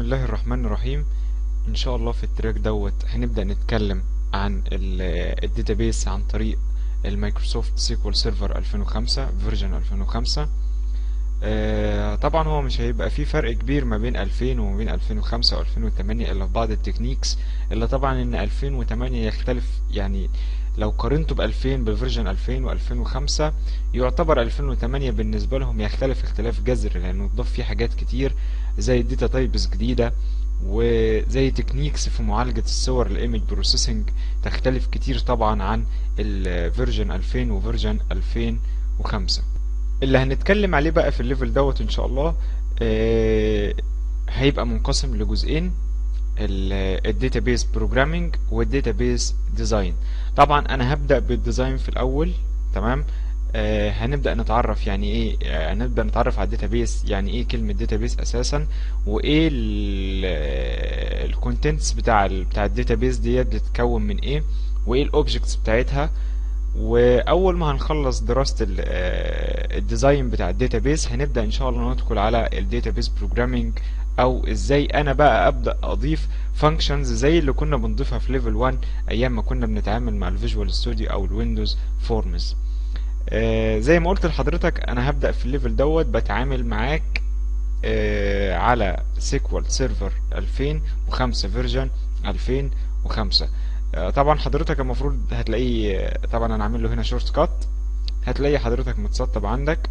الله الرحمن الرحيم ان شاء الله في التراك دوت هنبدأ نتكلم عن الداتابيس عن طريق المايكروسوفت سيكوال سيرفر 2005 فيرجن 2005 آه، طبعا هو مش هيبقى في فرق كبير ما بين 2000 وما بين 2005 و2008 الا في بعض التكنيكس الا طبعا ان 2008 يختلف يعني لو قارنته ب 2000 بالفيرجن 2000 و2005 يعتبر 2008 بالنسبة لهم يختلف اختلاف جذري لانه اتضاف فيه حاجات كتير زي الداتا تايبس جديدة وزي تكنيكس في معالجة الصور الايمج بروسيسنج تختلف كتير طبعا عن الفيرجن 2000 وفيرجن 2005 اللي هنتكلم عليه بقى في الليفل دوت ان شاء الله آه هيبقى منقسم لجزئين الداتابيس بروجرامينج والداتابيس ديزاين طبعا انا هبدا بالديزاين في الاول تمام آه هنبدا نتعرف يعني ايه آه هنبدا نتعرف على الداتابيس يعني ايه كلمه داتابيس اساسا وايه الكونتنتس بتاع ال بتاع الداتابيس ديت بتتكون من ايه وايه الاوبجكتس بتاعتها واول ما هنخلص دراسه الديزاين بتاع الداتابيس هنبدا ان شاء الله ندخل على الداتابيس بروجرامينج او ازاي انا بقى ابدا اضيف فانكشنز زي اللي كنا بنضيفها في ليفل 1 ايام ما كنا بنتعامل مع الفيجوال ستوديو او الويندوز فورمز آه زي ما قلت لحضرتك انا هبدا في الليفل دوت بتعامل معاك آه على سيكوال سيرفر 2005 فيرجن 2005 آه طبعا حضرتك المفروض هتلاقيه طبعا انا عامل له هنا شورت كات هتلاقي حضرتك متسطب عندك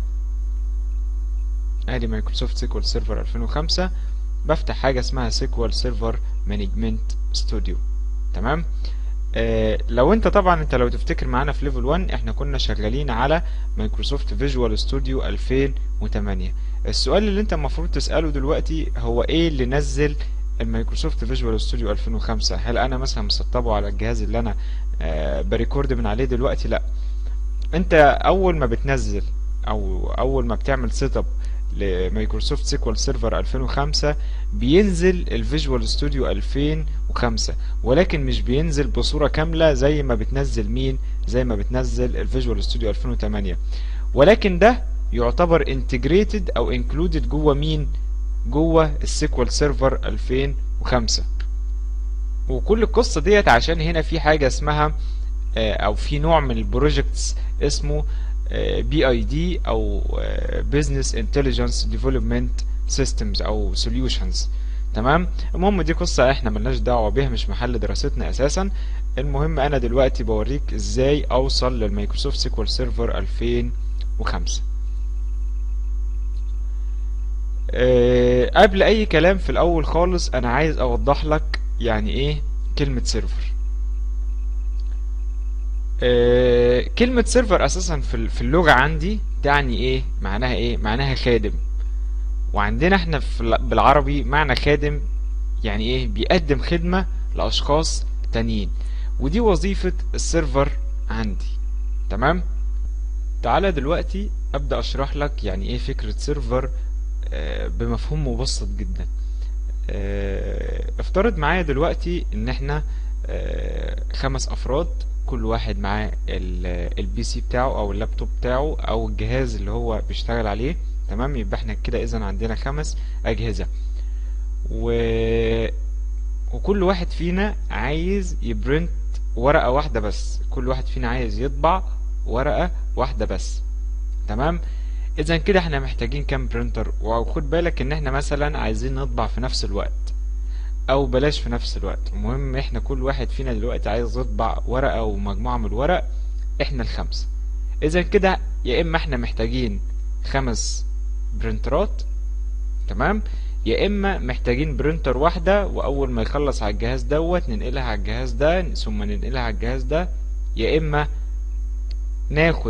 ادي مايكروسوفت سيكوال سيرفر 2005 بفتح حاجه اسمها سيكوال سيرفر مانجمنت ستوديو تمام آه لو انت طبعا انت لو تفتكر معانا في ليفل 1 احنا كنا شغالين على مايكروسوفت فيجوال ستوديو 2008 السؤال اللي انت المفروض تساله دلوقتي هو ايه اللي نزل المايكروسوفت فيجوال ستوديو 2005 هل انا مثلا مسطبه على الجهاز اللي انا آه بريكورد من عليه دلوقتي لا انت اول ما بتنزل او اول ما بتعمل سيت اب لمايكروسوفت سيكوال سيرفر 2005 بينزل الفيجوال ستوديو 2005 ولكن مش بينزل بصورة كاملة زي ما بتنزل مين زي ما بتنزل الفيجوال ستوديو 2008 ولكن ده يعتبر انتجريتد او انكلودد جوه مين جوه السيكوال سيرفر 2005 وكل القصة ديت عشان هنا في حاجة اسمها او في نوع من البروجكتس اسمه بي اي دي او بزنس انتليجنس ديفلوبمنت سيستمز او سوليوشنز تمام المهم دي قصه احنا ملناش دعوه بيها مش محل دراستنا اساسا المهم انا دلوقتي بوريك ازاي اوصل للمايكروسوفت سيكوال سيرفر 2005 أه قبل اي كلام في الاول خالص انا عايز اوضح لك يعني ايه كلمه سيرفر آه كلمة سيرفر أساسا في اللغة عندي تعني إيه؟ معناها إيه؟ معناها خادم وعندنا إحنا في بالعربي معنى خادم يعني إيه؟ بيقدم خدمة لأشخاص تانيين ودي وظيفة السيرفر عندي تمام؟ تعالى دلوقتي أبدأ أشرح لك يعني إيه فكرة سيرفر آه بمفهوم مبسط جدا آه افترض معايا دلوقتي إن إحنا خمس أفراد كل واحد معاه البي سي بتاعه او اللابتوب بتاعه او الجهاز اللي هو بيشتغل عليه تمام يبقى احنا كده اذا عندنا خمس اجهزه و... وكل واحد فينا عايز يبرنت ورقه واحده بس كل واحد فينا عايز يطبع ورقه واحده بس تمام اذا كده احنا محتاجين كام برينتر وخد بالك ان احنا مثلا عايزين نطبع في نفس الوقت او بلاش في نفس الوقت المهم احنا كل واحد فينا دلوقتي عايز يطبع ورقة ومجموعة من الورق احنا الخمسة اذا كده يا اما احنا محتاجين خمس برنترات تمام يا اما محتاجين برينتر واحدة واول ما يخلص على الجهاز دوت ننقلها على الجهاز ده ثم ننقلها على الجهاز ده يا اما ناخد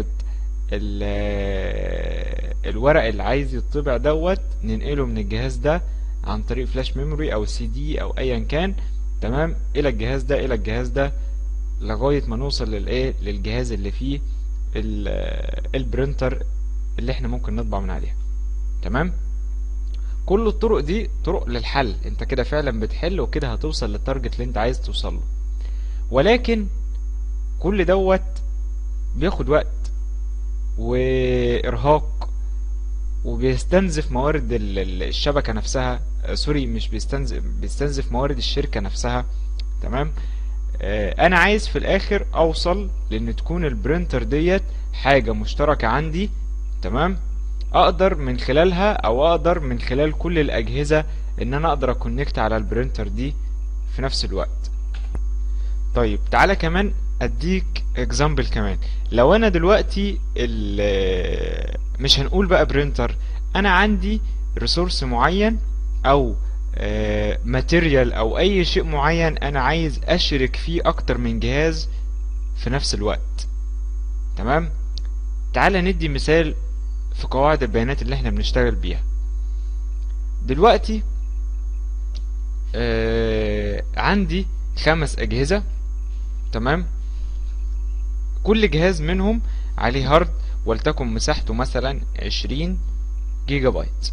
الورق اللي عايز يطبع دوت ننقله من الجهاز ده عن طريق فلاش ميموري او سي دي او ايا كان تمام الى الجهاز ده الى الجهاز ده لغايه ما نوصل للايه للجهاز اللي فيه البرينتر اللي احنا ممكن نطبع من عليها تمام كل الطرق دي طرق للحل انت كده فعلا بتحل وكده هتوصل للتارجت اللي انت عايز توصل له ولكن كل دوت بياخد وقت وارهاق وبيستنزف موارد ال- ال- الشبكة نفسها آه، سوري مش بيستنزف بيستنزف موارد الشركة نفسها تمام آه، انا عايز في الاخر اوصل لان تكون البرينتر ديت حاجة مشتركة عندي تمام اقدر من خلالها او اقدر من خلال كل الاجهزة ان انا اقدر اكونكت على البرينتر دي في نفس الوقت طيب تعالى كمان اديك اكزامبل كمان لو انا دلوقتي ال- مش هنقول بقى برينتر انا عندي ريسورس معين او ماتيريال او اي شيء معين انا عايز اشرك فيه اكتر من جهاز في نفس الوقت تمام تعالى ندي مثال في قواعد البيانات اللي احنا بنشتغل بيها دلوقتي آه عندي خمس اجهزة تمام كل جهاز منهم عليه هارد ولتكن مساحته مثلا عشرين جيجا بايت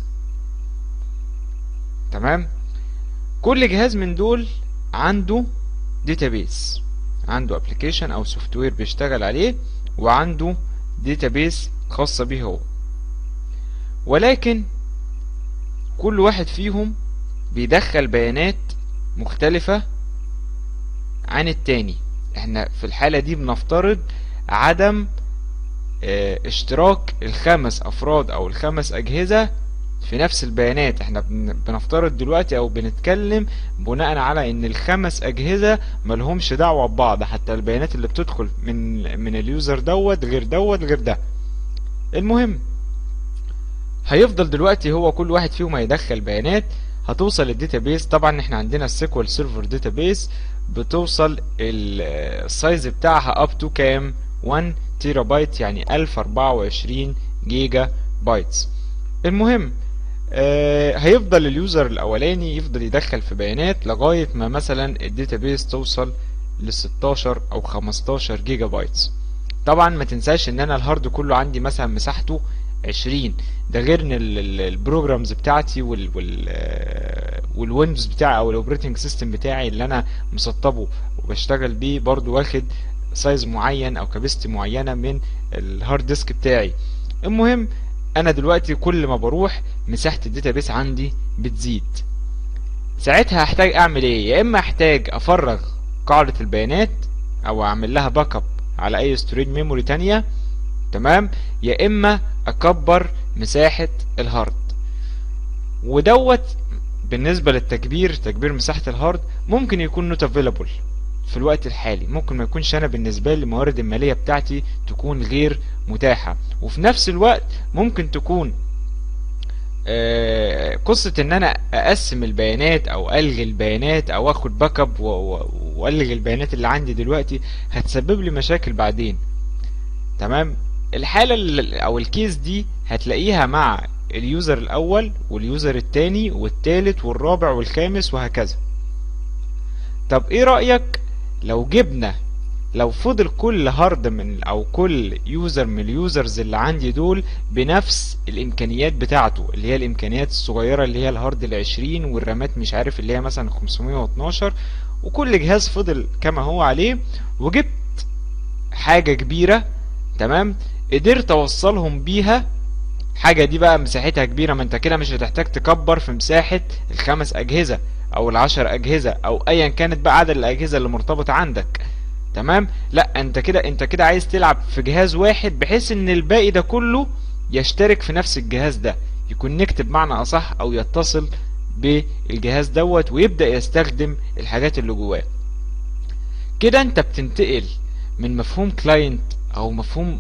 تمام كل جهاز من دول عنده داتابيس عنده ابلكيشن او سوفت وير بيشتغل عليه وعنده داتابيس خاصة بيه هو ولكن كل واحد فيهم بيدخل بيانات مختلفة عن التاني احنا في الحالة دي بنفترض عدم اه اشتراك الخمس افراد او الخمس اجهزة في نفس البيانات احنا بن- بنفترض دلوقتي او بنتكلم بناء على ان الخمس اجهزة ملهمش دعوة ببعض حتى البيانات اللي بتدخل من من اليوزر دوت غير دوت غير ده المهم هيفضل دلوقتي هو كل واحد فيهم هيدخل بيانات هتوصل الداتابيس طبعا احنا عندنا السيكوال سيرفر داتابيس بتوصل ال- السايز بتاعها اب تو كام 1 تيرا بايت يعني 1024 جيجا بايتس المهم آه هيفضل اليوزر الاولاني يفضل يدخل في بيانات لغاية ما مثلا الداتابيس توصل ل 16 او 15 جيجا بايتس طبعا ما تنساش ان انا الهارد كله عندي مثلا مساحته 20 ده غير ان البروجرامز بتاعتي وال وال والويندوز بتاعي او الاوبريتنج سيستم بتاعي اللي انا مسطبه وبشتغل بيه برضو واخد سايز معين او كابستي معينه من الهارد ديسك بتاعي المهم انا دلوقتي كل ما بروح مساحه الداتابيس عندي بتزيد ساعتها هحتاج اعمل ايه يا اما احتاج افرغ قاعده البيانات او اعمل لها باك اب على اي ستوريج ميموري تانية تمام يا اما اكبر مساحه الهارد ودوت بالنسبه للتكبير تكبير مساحه الهارد ممكن يكون نوت افيلابل في الوقت الحالي ممكن ما يكونش انا بالنسبه لي الموارد الماليه بتاعتي تكون غير متاحه وفي نفس الوقت ممكن تكون آه، قصة ان انا اقسم البيانات او الغي البيانات او اخد باك اب و- و- والغي البيانات اللي عندي دلوقتي هتسبب لي مشاكل بعدين تمام الحالة ال- او الكيس دي هتلاقيها مع اليوزر الاول واليوزر التاني والتالت والرابع والخامس وهكذا طب ايه رأيك لو جبنا لو فضل كل هارد من او كل يوزر من اليوزرز اللي عندي دول بنفس الامكانيات بتاعته اللي هي الامكانيات الصغيرة اللي هي الهارد العشرين والرامات مش عارف اللي هي مثلا 512 وكل جهاز فضل كما هو عليه وجبت حاجة كبيرة تمام قدرت اوصلهم بيها حاجة دي بقى مساحتها كبيرة ما انت كده مش هتحتاج تكبر في مساحة الخمس اجهزة او العشر اجهزة او ايا كانت بقى عدد الاجهزة اللي مرتبطة عندك تمام لا انت كده انت كده عايز تلعب في جهاز واحد بحيث ان الباقي ده كله يشترك في نفس الجهاز ده يكونكت بمعنى اصح او يتصل بالجهاز دوت ويبدأ يستخدم الحاجات اللي جواه كده انت بتنتقل من مفهوم كلاينت او مفهوم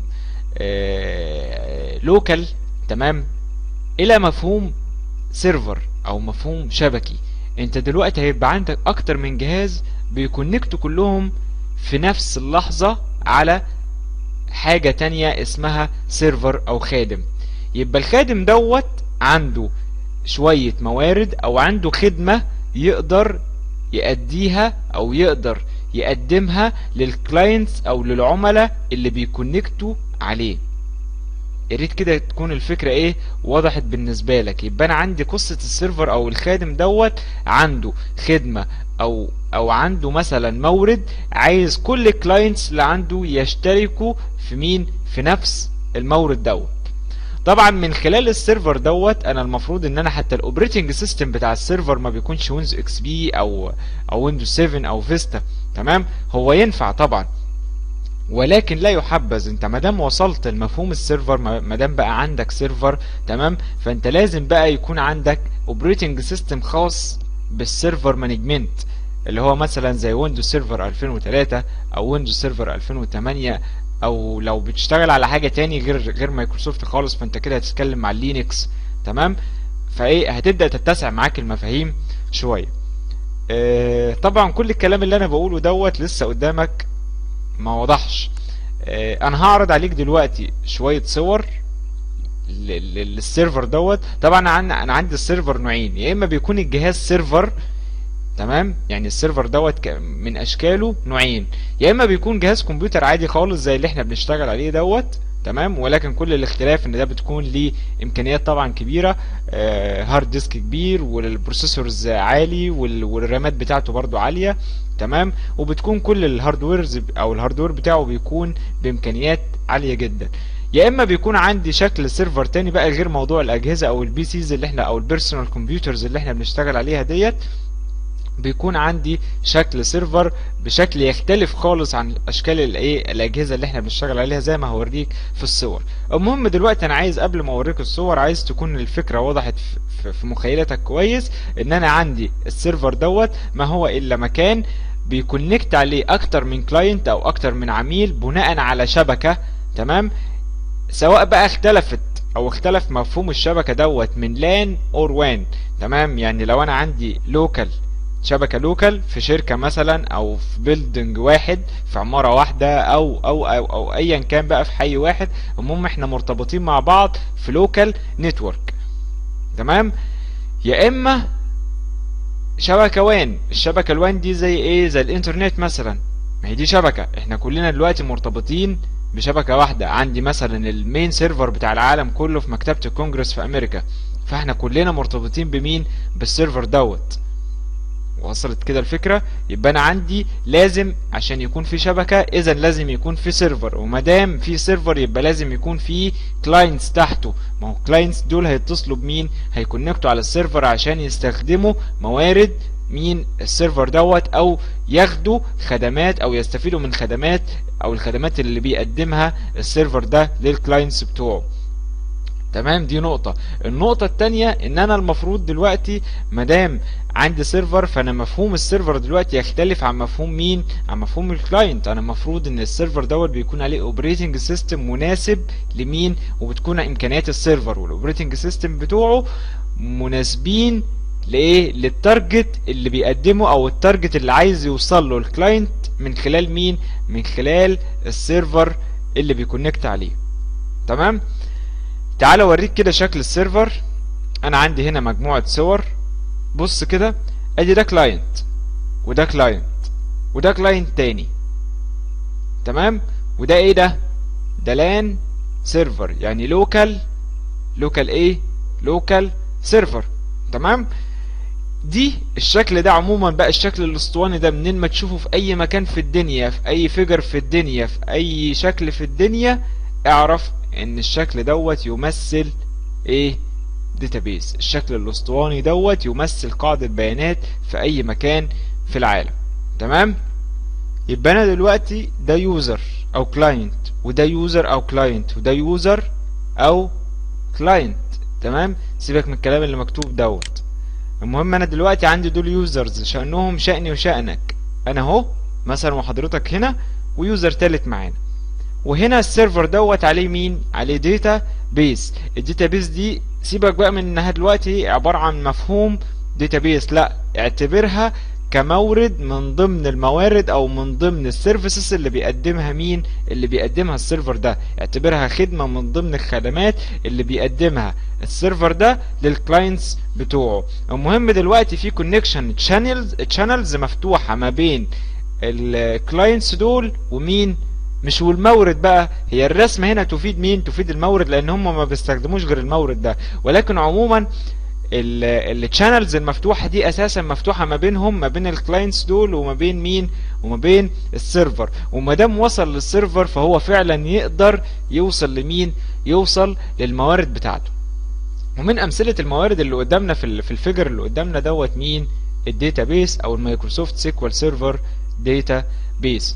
لوكال تمام الى مفهوم سيرفر او مفهوم شبكي انت دلوقتي هيبقى عندك اكتر من جهاز بيكونكتوا كلهم في نفس اللحظة على حاجة تانية اسمها سيرفر او خادم يبقى الخادم دوت عنده شوية موارد او عنده خدمة يقدر يأديها او يقدر يقدمها للكلاينتس او للعملاء اللي بيكونكتوا عليه يا ريت كده تكون الفكرة ايه وضحت بالنسبة لك يبقى انا عندي قصة السيرفر او الخادم دوت عنده خدمة او او عنده مثلا مورد عايز كل الكلاينتس اللي عنده يشتركوا في مين في نفس المورد دوت طبعا من خلال السيرفر دوت انا المفروض ان انا حتى الاوبريتنج سيستم بتاع السيرفر ما بيكونش ويندوز اكس بي او او ويندوز 7 او فيستا تمام هو ينفع طبعا ولكن لا يحبذ انت ما دام وصلت لمفهوم السيرفر ما دام بقى عندك سيرفر تمام فانت لازم بقى يكون عندك اوبريتنج سيستم خاص بالسيرفر مانجمنت اللي هو مثلا زي ويندوز سيرفر 2003 او ويندوز سيرفر 2008 او لو بتشتغل على حاجه تاني غير غير مايكروسوفت خالص فانت كده هتتكلم مع لينكس تمام فايه هتبدا تتسع معاك المفاهيم شويه اه طبعا كل الكلام اللي انا بقوله دوت لسه قدامك ما وضحش اه انا هعرض عليك دلوقتي شويه صور للسيرفر دوت طبعا انا عندي السيرفر نوعين يا اما بيكون الجهاز سيرفر تمام يعني السيرفر دوت من اشكاله نوعين يا اما بيكون جهاز كمبيوتر عادي خالص زي اللي احنا بنشتغل عليه دوت تمام ولكن كل الاختلاف ان ده بتكون ليه امكانيات طبعا كبيره آه هارد ديسك كبير والبروسيسورز عالي والرامات بتاعته برضو عاليه تمام وبتكون كل الهاردويرز او الهاردوير بتاعه بيكون بامكانيات عاليه جدا يا اما بيكون عندي شكل سيرفر تاني بقى غير موضوع الاجهزه او البي سيز اللي احنا او البيرسونال كمبيوترز اللي احنا بنشتغل عليها ديت بيكون عندي شكل سيرفر بشكل يختلف خالص عن اشكال الايه الاجهزه اللي احنا بنشتغل عليها زي ما هوريك في الصور المهم دلوقتي انا عايز قبل ما اوريك الصور عايز تكون الفكره وضحت في مخيلتك كويس ان انا عندي السيرفر دوت ما هو الا مكان بيكونكت عليه اكتر من كلاينت او اكتر من عميل بناء على شبكه تمام سواء بقى اختلفت او اختلف مفهوم الشبكه دوت من لان اور وان تمام يعني لو انا عندي لوكال شبكه لوكال في شركه مثلا او في بيلدنج واحد في عماره واحده او او او, أو ايا كان بقى في حي واحد المهم احنا مرتبطين مع بعض في لوكال نتورك تمام يا اما شبكه وان الشبكه الوان دي زي ايه زي الانترنت مثلا ما هي دي شبكه احنا كلنا دلوقتي مرتبطين بشبكه واحده عندي مثلا المين سيرفر بتاع العالم كله في مكتبه الكونجرس في امريكا فاحنا كلنا مرتبطين بمين بالسيرفر دوت وصلت كده الفكره يبقى انا عندي لازم عشان يكون في شبكه اذا لازم يكون في سيرفر وما دام في سيرفر يبقى لازم يكون في كلاينتس تحته ما هو كلاينتس دول هيتصلوا بمين هيكونكتوا على السيرفر عشان يستخدموا موارد مين السيرفر دوت او ياخدوا خدمات او يستفيدوا من خدمات او الخدمات اللي بيقدمها السيرفر ده للكلاينتس بتوعه تمام دي نقطة النقطة التانية ان انا المفروض دلوقتي مادام عندي سيرفر فانا مفهوم السيرفر دلوقتي يختلف عن مفهوم مين عن مفهوم الكلاينت انا المفروض ان السيرفر دوت بيكون عليه اوبريتنج سيستم مناسب لمين وبتكون امكانيات السيرفر والاوبريتنج سيستم بتوعه مناسبين لايه للتارجت اللي بيقدمه او التارجت اللي عايز يوصل له الكلاينت من خلال مين من خلال السيرفر اللي بيكونكت عليه تمام تعال اوريك كده شكل السيرفر انا عندي هنا مجموعة صور بص كده ادي ده كلاينت وده كلاينت وده كلاينت تاني تمام وده ايه ده ده لان سيرفر يعني لوكال لوكال ايه لوكال سيرفر تمام دي الشكل ده عموما بقى الشكل الاسطواني ده منين ما تشوفه في اي مكان في الدنيا في اي فيجر في الدنيا في اي شكل في الدنيا اعرف ان الشكل دوت يمثل ايه داتابيس الشكل الاسطواني دوت يمثل قاعدة بيانات في اي مكان في العالم تمام يبقى انا دلوقتي ده يوزر او كلاينت وده يوزر او كلاينت وده يوزر او كلاينت تمام سيبك من الكلام اللي مكتوب دوت المهم انا دلوقتي عندي دول يوزرز شأنهم شأني وشأنك انا اهو مثلا وحضرتك هنا ويوزر تالت معانا وهنا السيرفر دوت عليه مين عليه داتا بيس الداتا بيس دي سيبك بقى من انها دلوقتي عبارة عن مفهوم داتا بيس لا اعتبرها كمورد من ضمن الموارد او من ضمن السيرفيسز اللي بيقدمها مين اللي بيقدمها السيرفر ده اعتبرها خدمة من ضمن الخدمات اللي بيقدمها السيرفر ده للكلاينتس بتوعه المهم دلوقتي في كونكشن تشانلز تشانلز مفتوحة ما بين الكلاينتس دول ومين مش والمورد بقى هي الرسمة هنا تفيد مين تفيد المورد لان هم ما بيستخدموش غير المورد ده ولكن عموما الشانلز المفتوحه دي اساسا مفتوحه ما بينهم ما بين الكلاينتس دول وما بين مين وما بين السيرفر وما دام وصل للسيرفر فهو فعلا يقدر يوصل لمين يوصل للموارد بتاعته ومن امثله الموارد اللي قدامنا في في الفيجر اللي قدامنا دوت مين الداتابيس او المايكروسوفت سيكوال سيرفر داتا بيس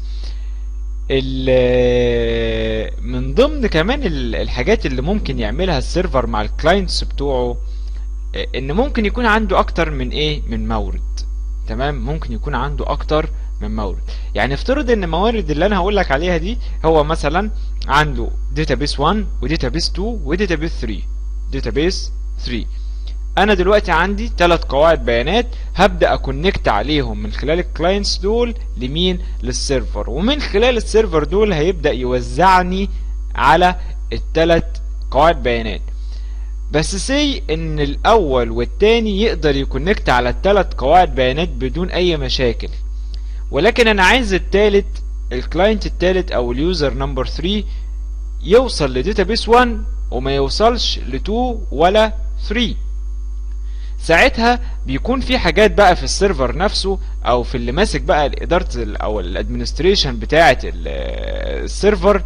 من ضمن كمان الحاجات اللي ممكن يعملها السيرفر مع الكلاينتس بتوعه ان ممكن يكون عنده اكتر من ايه من مورد تمام ممكن يكون عنده اكتر من مورد يعني افترض ان الموارد اللي انا هقول لك عليها دي هو مثلا عنده داتابيس 1 وداتابيس 2 وداتابيس 3 داتابيس 3 انا دلوقتي عندي ثلاث قواعد بيانات هبدا اكونكت عليهم من خلال الكلاينتس دول لمين للسيرفر ومن خلال السيرفر دول هيبدا يوزعني على الثلاث قواعد بيانات بس سي ان الاول والتاني يقدر يكونكت على الثلاث قواعد بيانات بدون اي مشاكل ولكن انا عايز التالت الكلاينت التالت او اليوزر نمبر 3 يوصل لداتابيس 1 وما يوصلش ل 2 ولا 3 ساعتها بيكون في حاجات بقى في السيرفر نفسه او في اللي ماسك بقى اداره او الادمنستريشن بتاعه السيرفر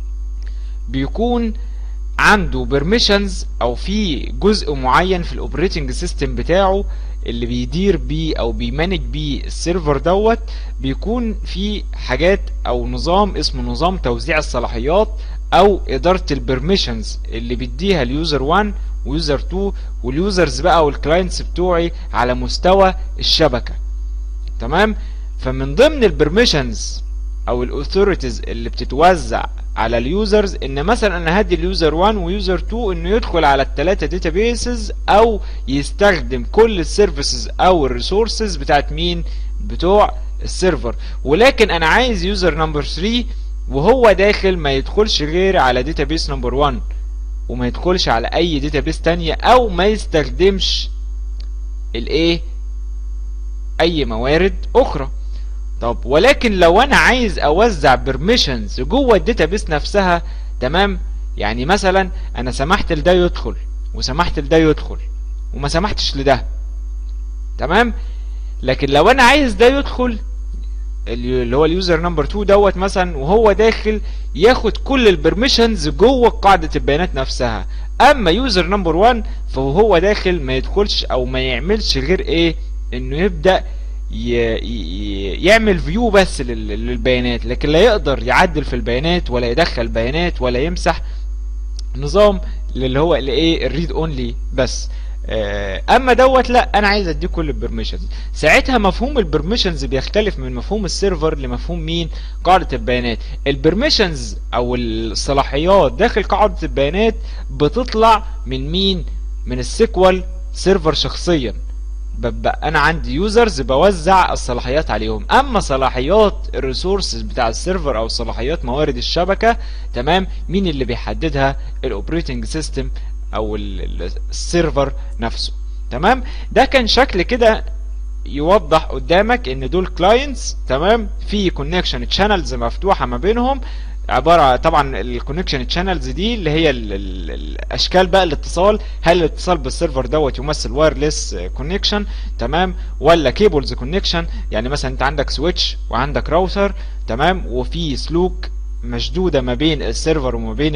بيكون عنده بيرميشنز او في جزء معين في الاوبريتنج سيستم بتاعه اللي بيدير بيه او بيمانج بيه السيرفر دوت بيكون في حاجات او نظام اسمه نظام توزيع الصلاحيات او اداره البرميشنز اللي بيديها اليوزر 1 ويوزر 2 واليوزرز بقى والكلاينتس بتوعي على مستوى الشبكه تمام فمن ضمن البرميشنز او الاوثوريتيز اللي بتتوزع على اليوزرز ان مثلا انا هدي اليوزر 1 ويوزر 2 انه يدخل على الثلاثه داتابيسز او يستخدم كل السيرفيسز او الريسورسز بتاعت مين بتوع السيرفر ولكن انا عايز يوزر نمبر 3 وهو داخل ما يدخلش غير على داتابيس نمبر 1 وما يدخلش على اي داتابيس تانية او ما يستخدمش الايه اي موارد اخرى طب ولكن لو انا عايز اوزع بيرميشنز جوه الداتابيس نفسها تمام يعني مثلا انا سمحت لده يدخل وسمحت لده يدخل وما سمحتش لده تمام لكن لو انا عايز ده يدخل اللي هو اليوزر نمبر 2 دوت مثلا وهو داخل ياخد كل البرميشنز جوه قاعده البيانات نفسها اما يوزر نمبر 1 فهو داخل ما يدخلش او ما يعملش غير ايه انه يبدا يعمل فيو بس للبيانات لكن لا يقدر يعدل في البيانات ولا يدخل بيانات ولا يمسح نظام اللي هو الايه الريد اونلي بس اما دوت لا انا عايز اديه كل البرميشنز ساعتها مفهوم البرميشنز بيختلف من مفهوم السيرفر لمفهوم مين قاعده البيانات البرميشنز او الصلاحيات داخل قاعده البيانات بتطلع من مين من السيكوال سيرفر شخصيا ببقى انا عندي يوزرز بوزع الصلاحيات عليهم اما صلاحيات الريسورسز بتاع السيرفر او صلاحيات موارد الشبكه تمام مين اللي بيحددها الاوبريتنج سيستم او السيرفر نفسه تمام ده كان شكل كده يوضح قدامك ان دول كلاينتس تمام في كونكشن تشانلز مفتوحه ما بينهم عباره طبعا الكونكشن تشانلز دي اللي هي ال ال الاشكال بقى الاتصال هل الاتصال بالسيرفر دوت يمثل وايرلس كونكشن تمام ولا كيبلز كونكشن يعني مثلا انت عندك سويتش وعندك راوتر تمام وفي سلوك مشدوده ما بين السيرفر وما بين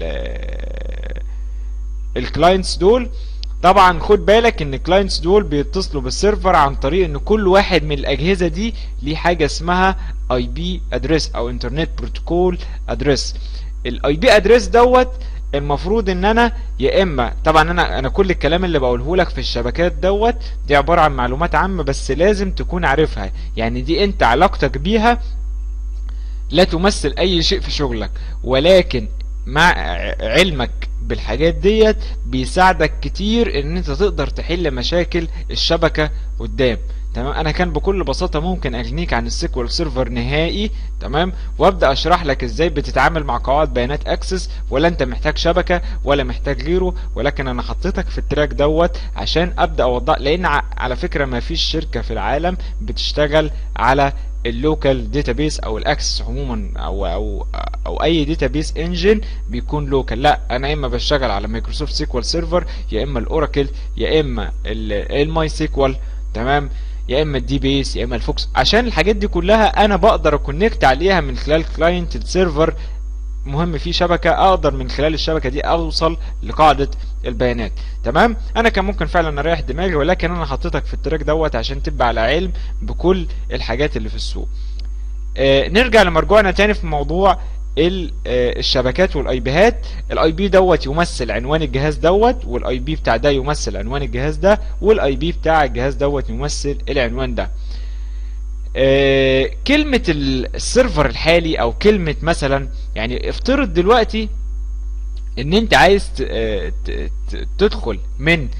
الكلاينتس دول طبعا خد بالك ان الكلاينتس دول بيتصلوا بالسيرفر عن طريق ان كل واحد من الاجهزه دي ليه حاجه اسمها اي بي ادريس او انترنت بروتوكول ادريس الاي بي ادريس دوت المفروض ان انا يا اما طبعا انا انا كل الكلام اللي بقوله لك في الشبكات دوت دي عباره عن معلومات عامه بس لازم تكون عارفها يعني دي انت علاقتك بيها لا تمثل اي شيء في شغلك ولكن مع علمك بالحاجات ديت بيساعدك كتير ان انت تقدر تحل مشاكل الشبكة قدام تمام انا كان بكل بساطة ممكن اغنيك عن السيكوال سيرفر نهائي تمام وابدا اشرح لك ازاي بتتعامل مع قواعد بيانات اكسس ولا انت محتاج شبكة ولا محتاج غيره ولكن انا حطيتك في التراك دوت عشان ابدا اوضح لان على فكرة ما فيش شركة في العالم بتشتغل على اللوكال داتابيس او الاكسس عموما او او او اي داتابيس انجن بيكون لوكال لا انا اما بشتغل على مايكروسوفت سيكوال سيرفر يا اما الاوراكل يا اما الماي سيكوال تمام يا اما الدي بيس يا اما الفوكس عشان الحاجات دي كلها انا بقدر اكونكت عليها من خلال كلاينت السيرفر مهم في شبكة اقدر من خلال الشبكة دي اوصل لقاعدة البيانات تمام انا كان ممكن فعلا اريح دماغي ولكن انا حطيتك في التراك دوت عشان تبقى على علم بكل الحاجات اللي في السوق آه نرجع لمرجوعنا تاني في موضوع الشبكات والاي بيهات الاي بي دوت يمثل عنوان الجهاز دوت والاي بي بتاع ده يمثل عنوان الجهاز ده والاي بي بتاع الجهاز دوت يمثل العنوان ده آه كلمة السيرفر الحالي او كلمة مثلا يعني افترض دلوقتي ان انت عايز تدخل من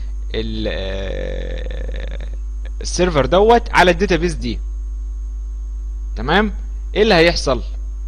السيرفر دوت على الداتابيس دي تمام ايه اللي هيحصل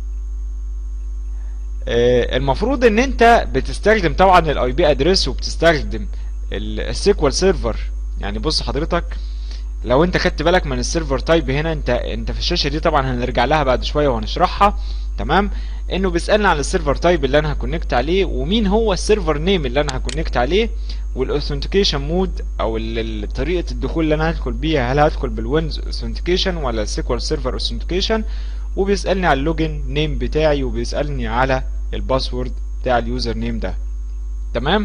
آه المفروض ان انت بتستخدم طبعا الاي بي ادريس وبتستخدم السيكوال سيرفر يعني بص حضرتك لو انت خدت بالك من السيرفر تايب هنا انت انت في الشاشه دي طبعا هنرجع لها بعد شويه وهنشرحها تمام انه بيسالني على السيرفر تايب اللي انا هكونكت عليه ومين هو السيرفر نيم اللي انا هكونكت عليه والاوثنتيكيشن مود او طريقه الدخول اللي انا هدخل بيها هل هدخل بالويندوز اوثنتيكيشن ولا السيكوال سيرفر اوثنتيكيشن وبيسالني على اللوجن نيم بتاعي وبيسالني على الباسورد بتاع اليوزر نيم ده تمام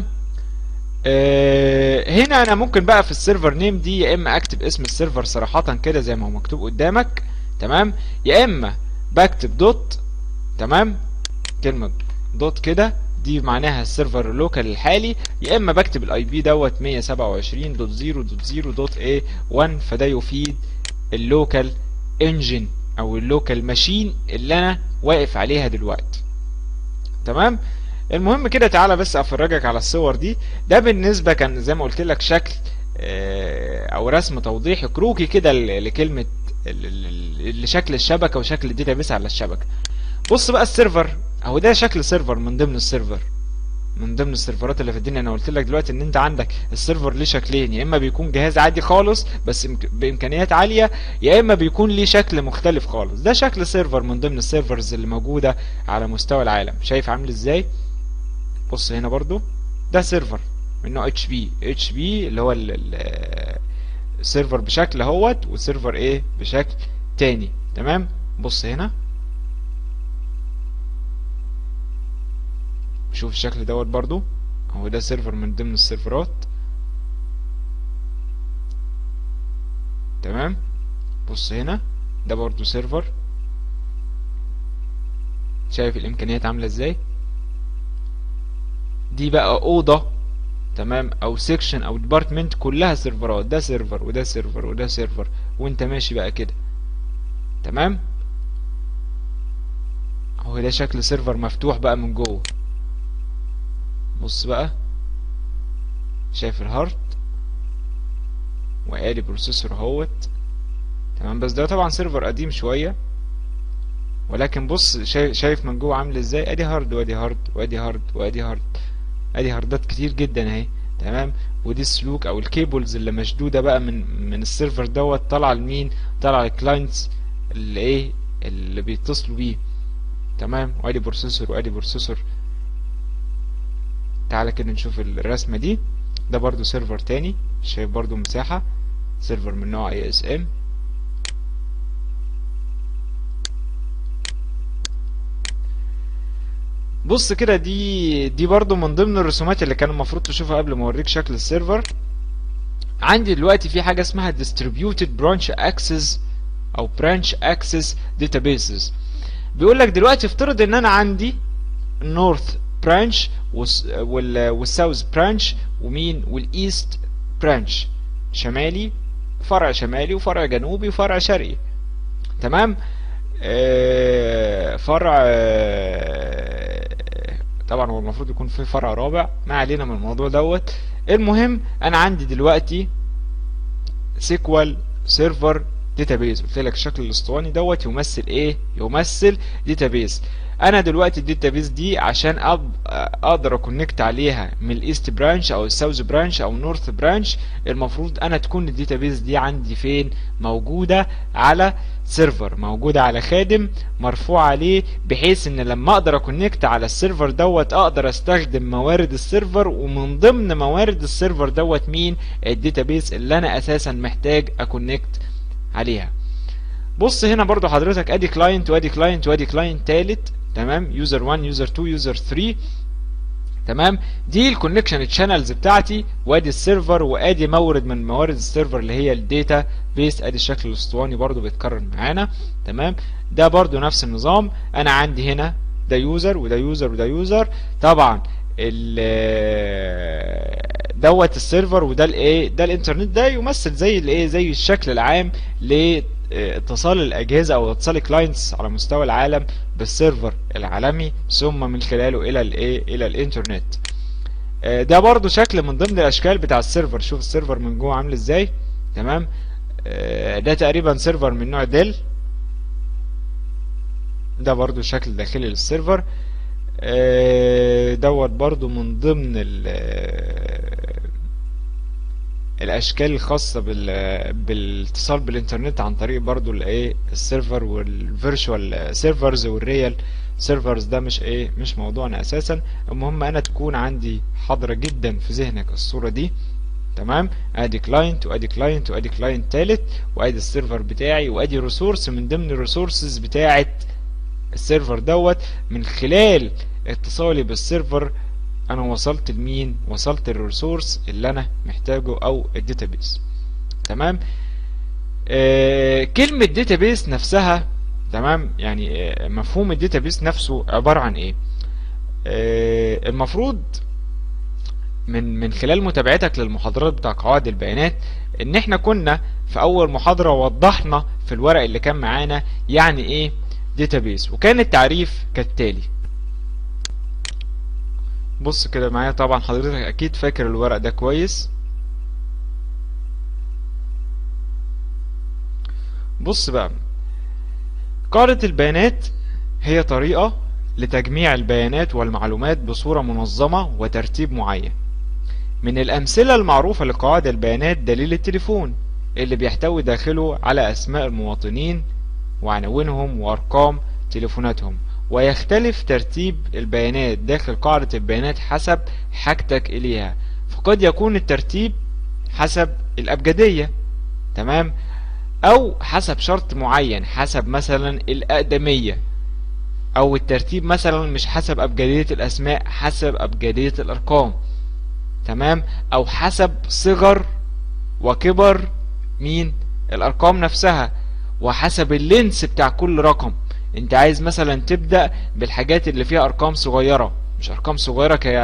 آه هنا انا ممكن بقى في السيرفر نيم دي يا اما اكتب اسم السيرفر صراحه كده زي ما هو مكتوب قدامك تمام يا اما بكتب دوت تمام كلمه دوت كده دي معناها السيرفر اللوكال الحالي يا اما بكتب الاي بي دوت 127.0.0.a1 فده يفيد اللوكال انجن او اللوكال ماشين اللي انا واقف عليها دلوقتي تمام المهم كده تعالى بس افرجك على الصور دي ده بالنسبه كان زي ما قلت لك شكل او رسم توضيحي كروكي كده لكلمه لشكل الشبكه وشكل الداتابيس على الشبكه بص بقى السيرفر اهو ده شكل سيرفر من ضمن السيرفر من ضمن السيرفرات اللي في الدنيا انا قلت لك دلوقتي ان انت عندك السيرفر ليه شكلين يا اما بيكون جهاز عادي خالص بس بامكانيات عاليه يا اما بيكون ليه شكل مختلف خالص ده شكل سيرفر من ضمن السيرفرز اللي موجوده على مستوى العالم شايف عامل ازاي بص هنا برضو ده سيرفر من نوع اتش بي اتش بي اللي هو السيرفر بشكل اهوت والسيرفر ايه بشكل تاني تمام بص هنا شوف الشكل دوت برضو هو ده سيرفر من ضمن السيرفرات تمام بص هنا ده برضو سيرفر شايف الامكانيات عامله ازاي دي بقى اوضه تمام او سيكشن او ديبارتمنت كلها سيرفرات ده سيرفر وده سيرفر وده سيرفر وانت ماشي بقى كده تمام هو ده شكل سيرفر مفتوح بقى من جوه بص بقى شايف الهارد وادي بروسيسور اهوت تمام بس ده طبعا سيرفر قديم شويه ولكن بص شايف من جوه عامل ازاي ادي هارد وادي هارد وادي هارد وادي هارد ادي هاردات كتير جدا اهي تمام ودي السلوك او الكيبلز اللي مشدوده بقى من من السيرفر دوت طالعه لمين طالعه للكلاينتس اللي ايه اللي بيتصلوا بيه تمام وادي بروسيسور وادي بروسيسور تعالى كده نشوف الرسمه دي ده برضو سيرفر تاني شايف برضو مساحه سيرفر من نوع اي اس ام بص كده دي دي برضو من ضمن الرسومات اللي كان المفروض تشوفها قبل ما اوريك شكل السيرفر عندي دلوقتي في حاجه اسمها distributed branch access او branch access databases بيقول لك دلوقتي افترض ان انا عندي north branch والساوث branch ومين والايست branch شمالي فرع شمالي وفرع جنوبي وفرع شرقي تمام آه فرع آه طبعا هو المفروض يكون في فرع رابع ما علينا من الموضوع دوت المهم انا عندي دلوقتي سيكوال سيرفر داتابيز قلت لك الشكل الاسطواني دوت يمثل ايه يمثل داتابيز انا دلوقتي الداتابيس دي عشان أب... اقدر اكونكت عليها من الايست برانش او الساوث برانش او النورث برانش المفروض انا تكون الداتابيس دي عندي فين موجوده على سيرفر موجوده على خادم مرفوع عليه بحيث ان لما اقدر اكونكت على السيرفر دوت اقدر استخدم موارد السيرفر ومن ضمن موارد السيرفر دوت مين الداتابيس اللي انا اساسا محتاج اكونكت عليها بص هنا برضو حضرتك ادي كلاينت وادي كلاينت وادي كلاينت تالت تمام يوزر 1 يوزر 2 يوزر 3 تمام دي الكونكشن تشانلز بتاعتي وادي السيرفر وادي مورد من موارد السيرفر اللي هي الداتا بيس ادي الشكل الاسطواني برضو بيتكرر معانا تمام ده برضو نفس النظام انا عندي هنا ده يوزر وده يوزر وده يوزر طبعا دوت السيرفر وده الايه ده الانترنت ده يمثل زي الايه زي الشكل العام لاتصال الاجهزه او اتصال كلاينتس على مستوى العالم بالسيرفر العالمي ثم من خلاله الى الايه الى الانترنت ده برضو شكل من ضمن الاشكال بتاع السيرفر شوف السيرفر من جوه عامل ازاي تمام ده تقريبا سيرفر من نوع ديل ده برضو شكل داخلي للسيرفر دوت برضو من ضمن الاشكال الخاصه بال بالاتصال بالانترنت عن طريق برضو الايه السيرفر والفيرتشوال سيرفرز والريال سيرفرز ده مش ايه مش موضوعنا اساسا المهم انا تكون عندي حاضره جدا في ذهنك الصوره دي تمام ادي كلاينت وادي كلاينت وادي كلاينت تالت وادي السيرفر بتاعي وادي ريسورس من ضمن الريسورسز بتاعه السيرفر دوت من خلال اتصالي بالسيرفر انا وصلت لمين وصلت للريسورس اللي انا محتاجه او الداتابيس تمام آه كلمه داتابيس نفسها تمام يعني آه مفهوم الداتابيس نفسه عباره عن ايه آه المفروض من من خلال متابعتك للمحاضرات بتاع قواعد البيانات ان احنا كنا في اول محاضره وضحنا في الورق اللي كان معانا يعني ايه داتابيس وكان التعريف كالتالي بص كده معايا طبعا حضرتك اكيد فاكر الورق ده كويس بص بقى قاعدة البيانات هي طريقة لتجميع البيانات والمعلومات بصورة منظمة وترتيب معين من الأمثلة المعروفة لقواعد البيانات دليل التليفون اللي بيحتوي داخله على أسماء المواطنين وعناوينهم وأرقام تليفوناتهم ويختلف ترتيب البيانات داخل قاعدة البيانات حسب حاجتك إليها فقد يكون الترتيب حسب الأبجدية تمام أو حسب شرط معين حسب مثلا الأقدمية أو الترتيب مثلا مش حسب أبجدية الأسماء حسب أبجدية الأرقام تمام أو حسب صغر وكبر مين الأرقام نفسها وحسب اللينس بتاع كل رقم انت عايز مثلا تبدأ بالحاجات اللي فيها ارقام صغيرة مش ارقام صغيرة ك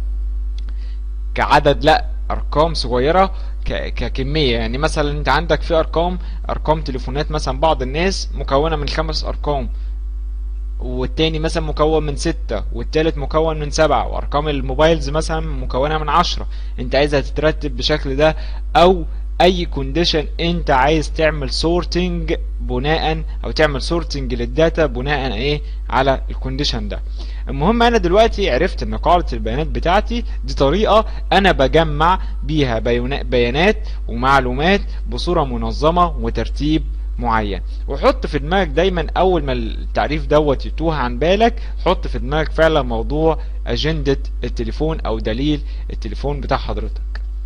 كعدد لا ارقام صغيرة ك... ككمية يعني مثلا انت عندك في ارقام ارقام تليفونات مثلا بعض الناس مكونة من خمس ارقام والتاني مثلا مكون من ستة والتالت مكون من سبعة وارقام الموبايلز مثلا مكونة من عشرة انت عايزها تترتب بشكل ده او اي كونديشن انت عايز تعمل سورتنج بناء او تعمل سورتنج للداتا بناء ايه على الكونديشن ده المهم انا دلوقتي عرفت ان قاعدة البيانات بتاعتي دي طريقة انا بجمع بيها بيانات ومعلومات بصورة منظمة وترتيب معين وحط في دماغك دايما اول ما التعريف دوت يتوه عن بالك حط في دماغك فعلا موضوع اجندة التليفون او دليل التليفون بتاع حضرتك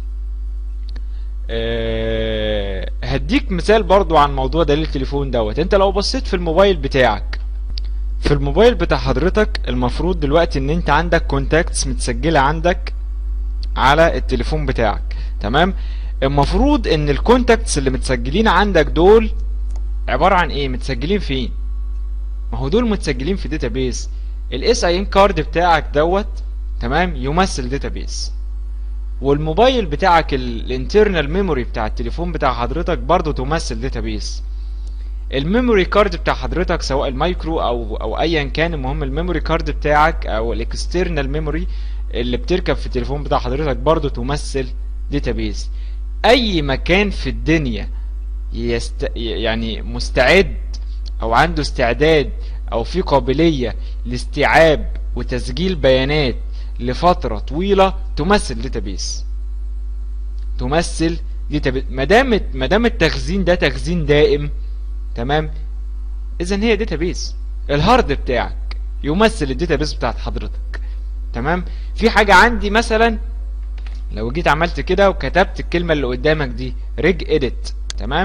أه هديك مثال برضو عن موضوع دليل التليفون دوت انت لو بصيت في الموبايل بتاعك في الموبايل بتاع حضرتك المفروض دلوقتي ان انت عندك كونتاكتس متسجلة عندك على التليفون بتاعك تمام المفروض ان الكونتاكتس اللي متسجلين عندك دول عبارة عن ايه متسجلين فين ما هو دول متسجلين في داتابيس الاس اي ان كارد بتاعك دوت تمام يمثل داتابيس والموبايل بتاعك الانترنال ميموري بتاع التليفون بتاع حضرتك برضه تمثل داتابيس الميموري كارد بتاع حضرتك سواء المايكرو او او ايا كان المهم الميموري كارد بتاعك او الاكسترنال ميموري اللي بتركب في التليفون بتاع حضرتك برضه تمثل داتابيس اي مكان في الدنيا يست... يعني مستعد او عنده استعداد او في قابلية لاستيعاب وتسجيل بيانات لفترة طويلة تمثل داتابيس تمثل داتابيس ما دام ما دام التخزين ده تخزين دائم تمام اذا هي داتابيس الهارد بتاعك يمثل الداتابيس بتاعت حضرتك تمام في حاجة عندي مثلا لو جيت عملت كده وكتبت الكلمة اللي قدامك دي ريج اديت تمام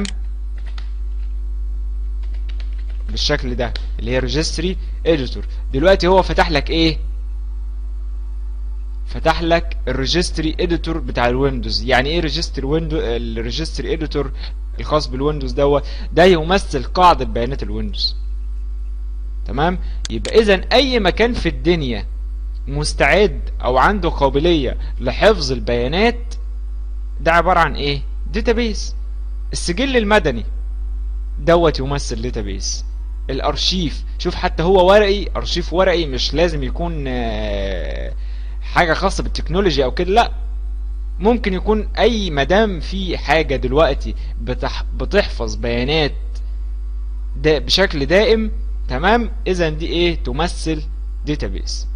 بالشكل ده اللي هي ريجستري اديتور دلوقتي هو فتح لك ايه فتح لك الريجستري اديتور بتاع الويندوز يعني ايه ريجستري ويندو الريجستري اديتور الخاص بالويندوز دوت ده يمثل قاعدة بيانات الويندوز تمام يبقى اذا اي مكان في الدنيا مستعد او عنده قابلية لحفظ البيانات ده عبارة عن ايه داتابيس السجل المدني دوت يمثل داتابيس الارشيف شوف حتى هو ورقي ارشيف ورقي مش لازم يكون حاجة خاصة بالتكنولوجيا او كده لا ممكن يكون اي مدام في حاجة دلوقتي بتح بتحفظ بيانات ده بشكل دائم تمام اذا دي ايه تمثل داتابيس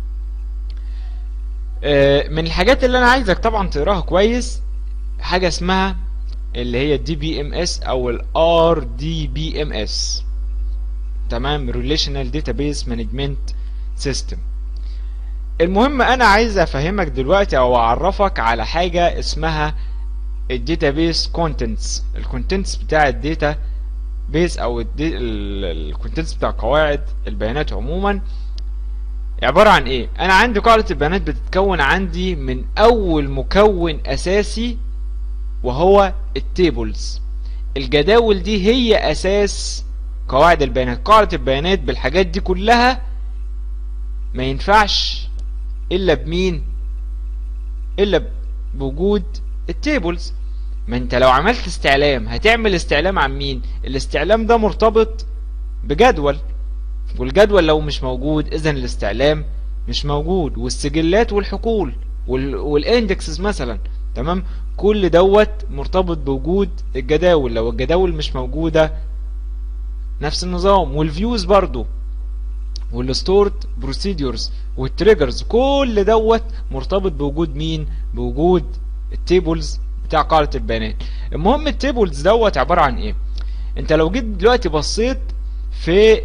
من الحاجات اللي انا عايزك طبعا تقراها كويس حاجه اسمها اللي هي الدي بي ام اس او الار دي بي ام اس تمام ريليشنال داتابيس مانجمنت سيستم المهم انا عايز افهمك دلوقتي او اعرفك على حاجه اسمها الداتابيس كونتنتس الكونتنتس بتاع الداتا بيس او الكونتنتس بتاع قواعد البيانات عموما عبارة عن ايه انا عندي قاعدة البيانات بتتكون عندي من اول مكون اساسي وهو التيبلز الجداول دي هي اساس قواعد البيانات قاعدة البيانات بالحاجات دي كلها ما ينفعش الا بمين الا بوجود التيبلز ما انت لو عملت استعلام هتعمل استعلام عن مين الاستعلام ده مرتبط بجدول والجدول لو مش موجود اذا الاستعلام مش موجود والسجلات والحقول وال... والاندكسز مثلا تمام كل دوت مرتبط بوجود الجداول لو الجداول مش موجوده نفس النظام والفيوز برضو والستورد بروسيدورز والتريجرز كل دوت مرتبط بوجود مين بوجود التيبلز بتاع قاعده البيانات المهم التيبلز دوت عباره عن ايه انت لو جيت دلوقتي بصيت في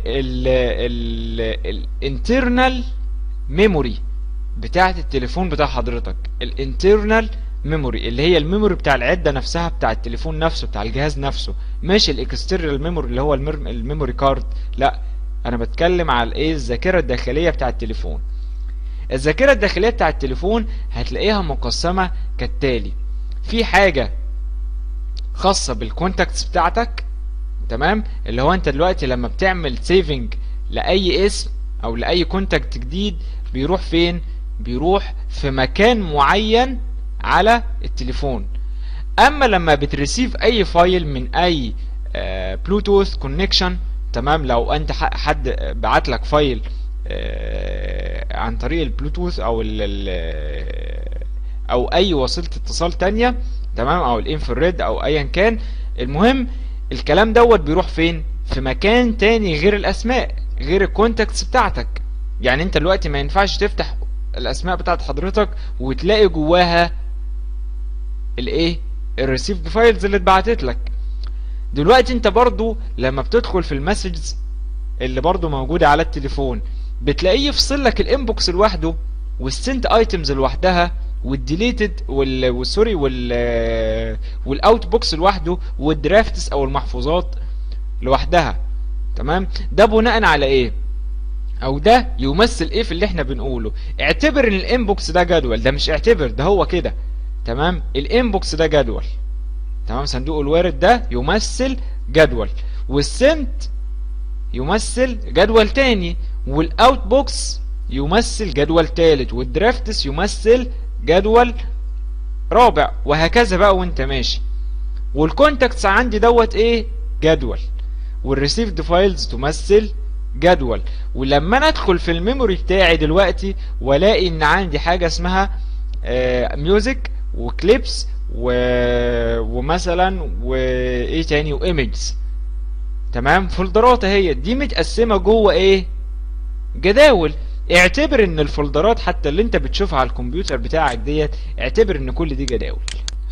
الانترنال ميموري بتاعه التليفون بتاع حضرتك الانترنال ميموري اللي هي الميموري بتاع العده نفسها بتاع التليفون نفسه بتاع الجهاز نفسه مش الاكسترنال ميموري اللي هو الميموري كارد لا انا بتكلم على الايه الذاكره الداخليه بتاع التليفون الذاكره الداخليه بتاع التليفون هتلاقيها مقسمه كالتالي في حاجه خاصه بالكونتاكتس بتاعتك تمام اللي هو انت دلوقتي لما بتعمل سيفنج لاي اسم او لاي كونتاكت جديد بيروح فين بيروح في مكان معين على التليفون اما لما بتريسيف اي فايل من اي بلوتوث كونكشن تمام لو انت حد بعت لك فايل عن طريق البلوتوث او ال او اي وسيله اتصال تانية تمام او الانفراد او ايا كان المهم الكلام دوت بيروح فين في مكان تاني غير الاسماء غير الكونتاكتس بتاعتك يعني انت دلوقتي ما ينفعش تفتح الاسماء بتاعت حضرتك وتلاقي جواها الايه الريسيفد فايلز اللي اتبعتت لك دلوقتي انت برضو لما بتدخل في المسجز اللي برضو موجودة على التليفون بتلاقيه يفصل لك الانبوكس لوحده والسنت ايتمز لوحدها والديليتد وال والسوري وال والاوت بوكس لوحده والدرافتس او المحفوظات لوحدها تمام ده بناء على ايه او ده يمثل ايه في اللي احنا بنقوله اعتبر ان الانبوكس ده جدول ده مش اعتبر ده هو كده تمام الانبوكس ده جدول تمام صندوق الوارد ده يمثل جدول والسنت يمثل جدول تاني والاوت بوكس يمثل جدول تالت والدرافتس يمثل جدول رابع وهكذا بقى وانت ماشي والكونتاكتس عندي دوت ايه جدول والريسيفد فايلز تمثل جدول ولما انا ادخل في الميموري بتاعي دلوقتي والاقي ان عندي حاجه اسمها ميوزك وكليبس و... ومثلا وايه تاني وايمجز تمام فولدرات اهي دي متقسمه جوه ايه جداول اعتبر ان الفولدرات حتى اللي انت بتشوفها على الكمبيوتر بتاعك ديت اعتبر ان كل دي جداول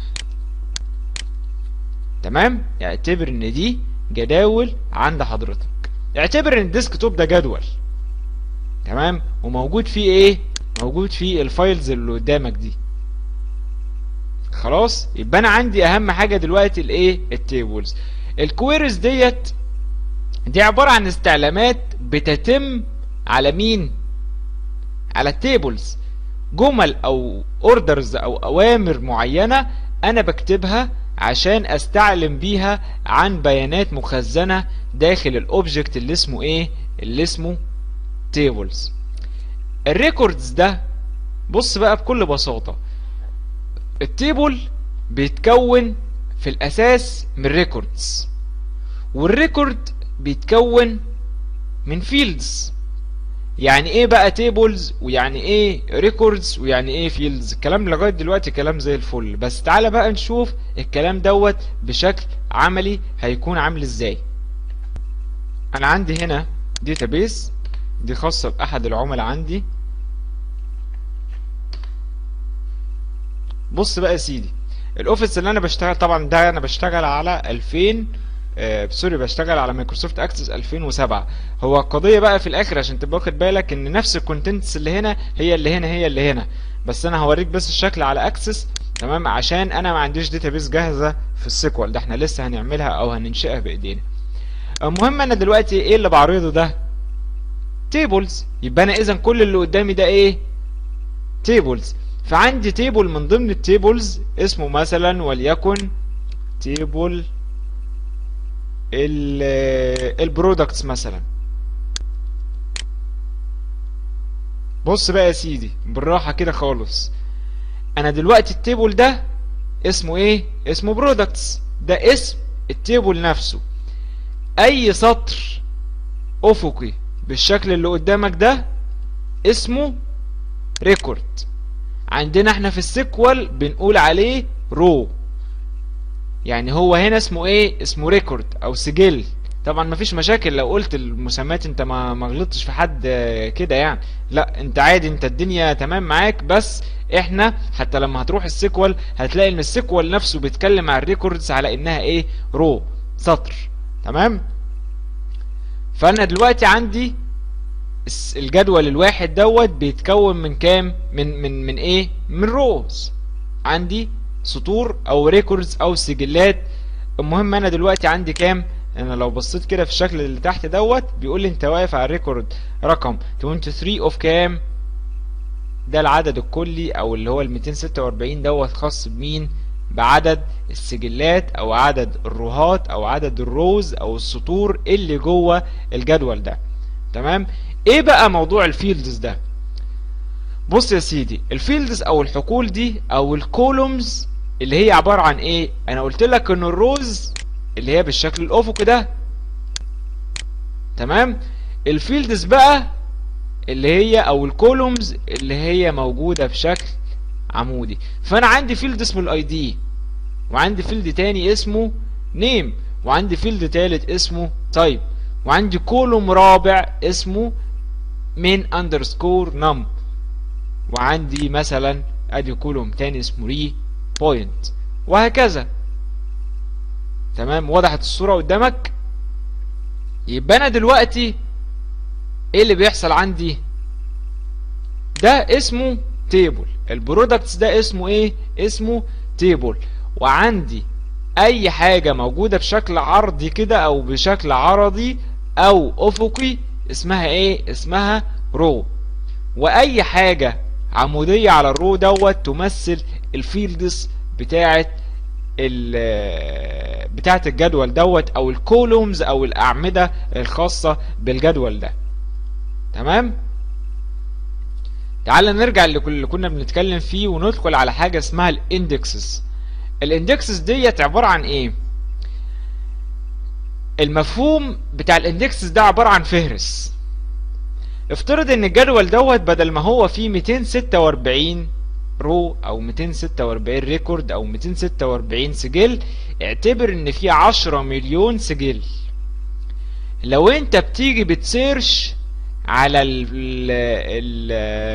تمام اعتبر ان دي جداول عند حضرتك اعتبر ان الديسك توب ده جدول تمام وموجود فيه ايه موجود فيه الفايلز اللي قدامك دي خلاص يبقى انا عندي اهم حاجه دلوقتي الايه التيبلز الكويريز ديت دي عباره عن استعلامات بتتم على مين على التيبلز جمل او اوردرز او اوامر معينه انا بكتبها عشان استعلم بيها عن بيانات مخزنه داخل الاوبجكت اللي اسمه ايه اللي اسمه تيبلز الريكوردز ده بص بقى بكل بساطه التيبل بيتكون في الاساس من ريكوردز والريكورد بيتكون من فيلدز يعني ايه بقى تيبلز ويعني ايه ريكوردز ويعني ايه فيلدز الكلام لغايه دلوقتي كلام زي الفل بس تعالى بقى نشوف الكلام دوت بشكل عملي هيكون عامل ازاي انا عندي هنا داتابيس دي خاصه باحد العملاء عندي بص بقى يا سيدي الاوفيس اللي انا بشتغل طبعا ده انا بشتغل على 2000 آه سوري بشتغل على مايكروسوفت اكسس 2007 هو القضيه بقى في الاخر عشان تبقى واخد بالك ان نفس الكونتنتس اللي هنا هي اللي هنا هي اللي هنا بس انا هوريك بس الشكل على اكسس تمام عشان انا ما عنديش داتابيس جاهزه في السيكوال ده احنا لسه هنعملها او هننشئها بايدينا المهم انا دلوقتي ايه اللي بعرضه ده تيبلز يبقى انا اذا كل اللي قدامي ده ايه تيبلز فعندي تيبل من ضمن التيبلز اسمه مثلا وليكن تيبل البرودكتس مثلا بص بقى يا سيدي بالراحة كده خالص انا دلوقتي التيبل ده اسمه ايه اسمه برودكتس ده اسم التيبل نفسه اي سطر افقي بالشكل اللي قدامك ده اسمه ريكورد عندنا احنا في السيكوال بنقول عليه رو يعني هو هنا اسمه ايه اسمه ريكورد او سجل طبعا مفيش مشاكل لو قلت المسميات انت ما ما غلطتش في حد كده يعني لا انت عادي انت الدنيا تمام معاك بس احنا حتى لما هتروح السيكوال هتلاقي ان السيكوال نفسه بيتكلم عن الريكوردز على انها ايه رو سطر تمام فانا دلوقتي عندي الجدول الواحد دوت بيتكون من كام من من من ايه من روز عندي سطور او ريكوردز او سجلات المهم انا دلوقتي عندي كام انا لو بصيت كده في الشكل اللي تحت دوت بيقول لي انت واقف على الريكورد رقم 23 اوف كام ده العدد الكلي او اللي هو ال 246 دوت خاص بمين بعدد السجلات او عدد الروهات او عدد الروز او السطور اللي جوه الجدول ده تمام ايه بقى موضوع الفيلدز ده بص يا سيدي الفيلدز او الحقول دي او الكولومز اللي هي عبارة عن ايه انا قلت لك ان الروز اللي هي بالشكل الافقي ده تمام الفيلدز بقى اللي هي او الكولومز اللي هي موجودة بشكل عمودي فانا عندي فيلد اسمه الاي دي وعندي فيلد تاني اسمه نيم وعندي فيلد تالت اسمه تايب وعندي كولوم رابع اسمه من اندرسكور نم وعندي مثلا ادي كولوم تاني اسمه ري بوينت وهكذا تمام وضحت الصورة قدامك يبقى انا دلوقتي ايه اللي بيحصل عندي ده اسمه تيبل البرودكتس ده اسمه ايه اسمه تيبل وعندي اي حاجة موجودة بشكل عرضي كده او بشكل عرضي او افقي اسمها ايه اسمها رو واي حاجة عمودية على الرو دوت تمثل الفيلدز بتاعة بتاعة الجدول دوت او الكولومز او الاعمدة الخاصة بالجدول ده تمام تعال نرجع اللي كنا بنتكلم فيه وندخل على حاجة اسمها الاندكسز الاندكسز ديت عبارة عن ايه المفهوم بتاع الاندكسز ده عبارة عن فهرس افترض ان الجدول دوت بدل ما هو فيه 246 رو او 246 ريكورد او 246 سجل اعتبر ان فيه 10 مليون سجل لو انت بتيجي بتسيرش على ال ال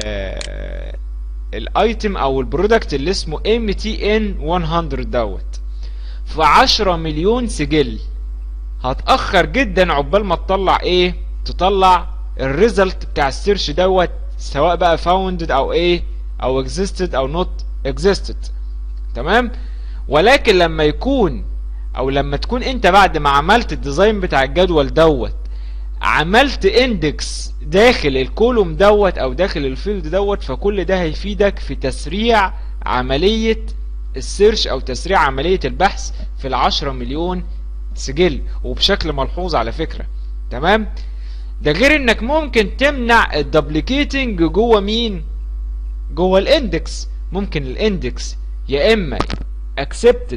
الايتم او البرودكت اللي اسمه ام تي ان 100 دوت في 10 مليون سجل هتأخر جدا عقبال ما تطلع ايه تطلع الريزلت بتاع السيرش دوت سواء بقى founded او ايه او existed او not existed تمام ولكن لما يكون او لما تكون انت بعد ما عملت الديزاين بتاع الجدول دوت عملت اندكس داخل الكولوم دوت او داخل الفيلد دوت فكل ده هيفيدك في تسريع عملية السيرش او تسريع عملية البحث في العشرة مليون سجل وبشكل ملحوظ على فكرة تمام ده غير انك ممكن تمنع الدبليكيتنج جوه مين جوه الاندكس ممكن الاندكس يا اما اكسبتد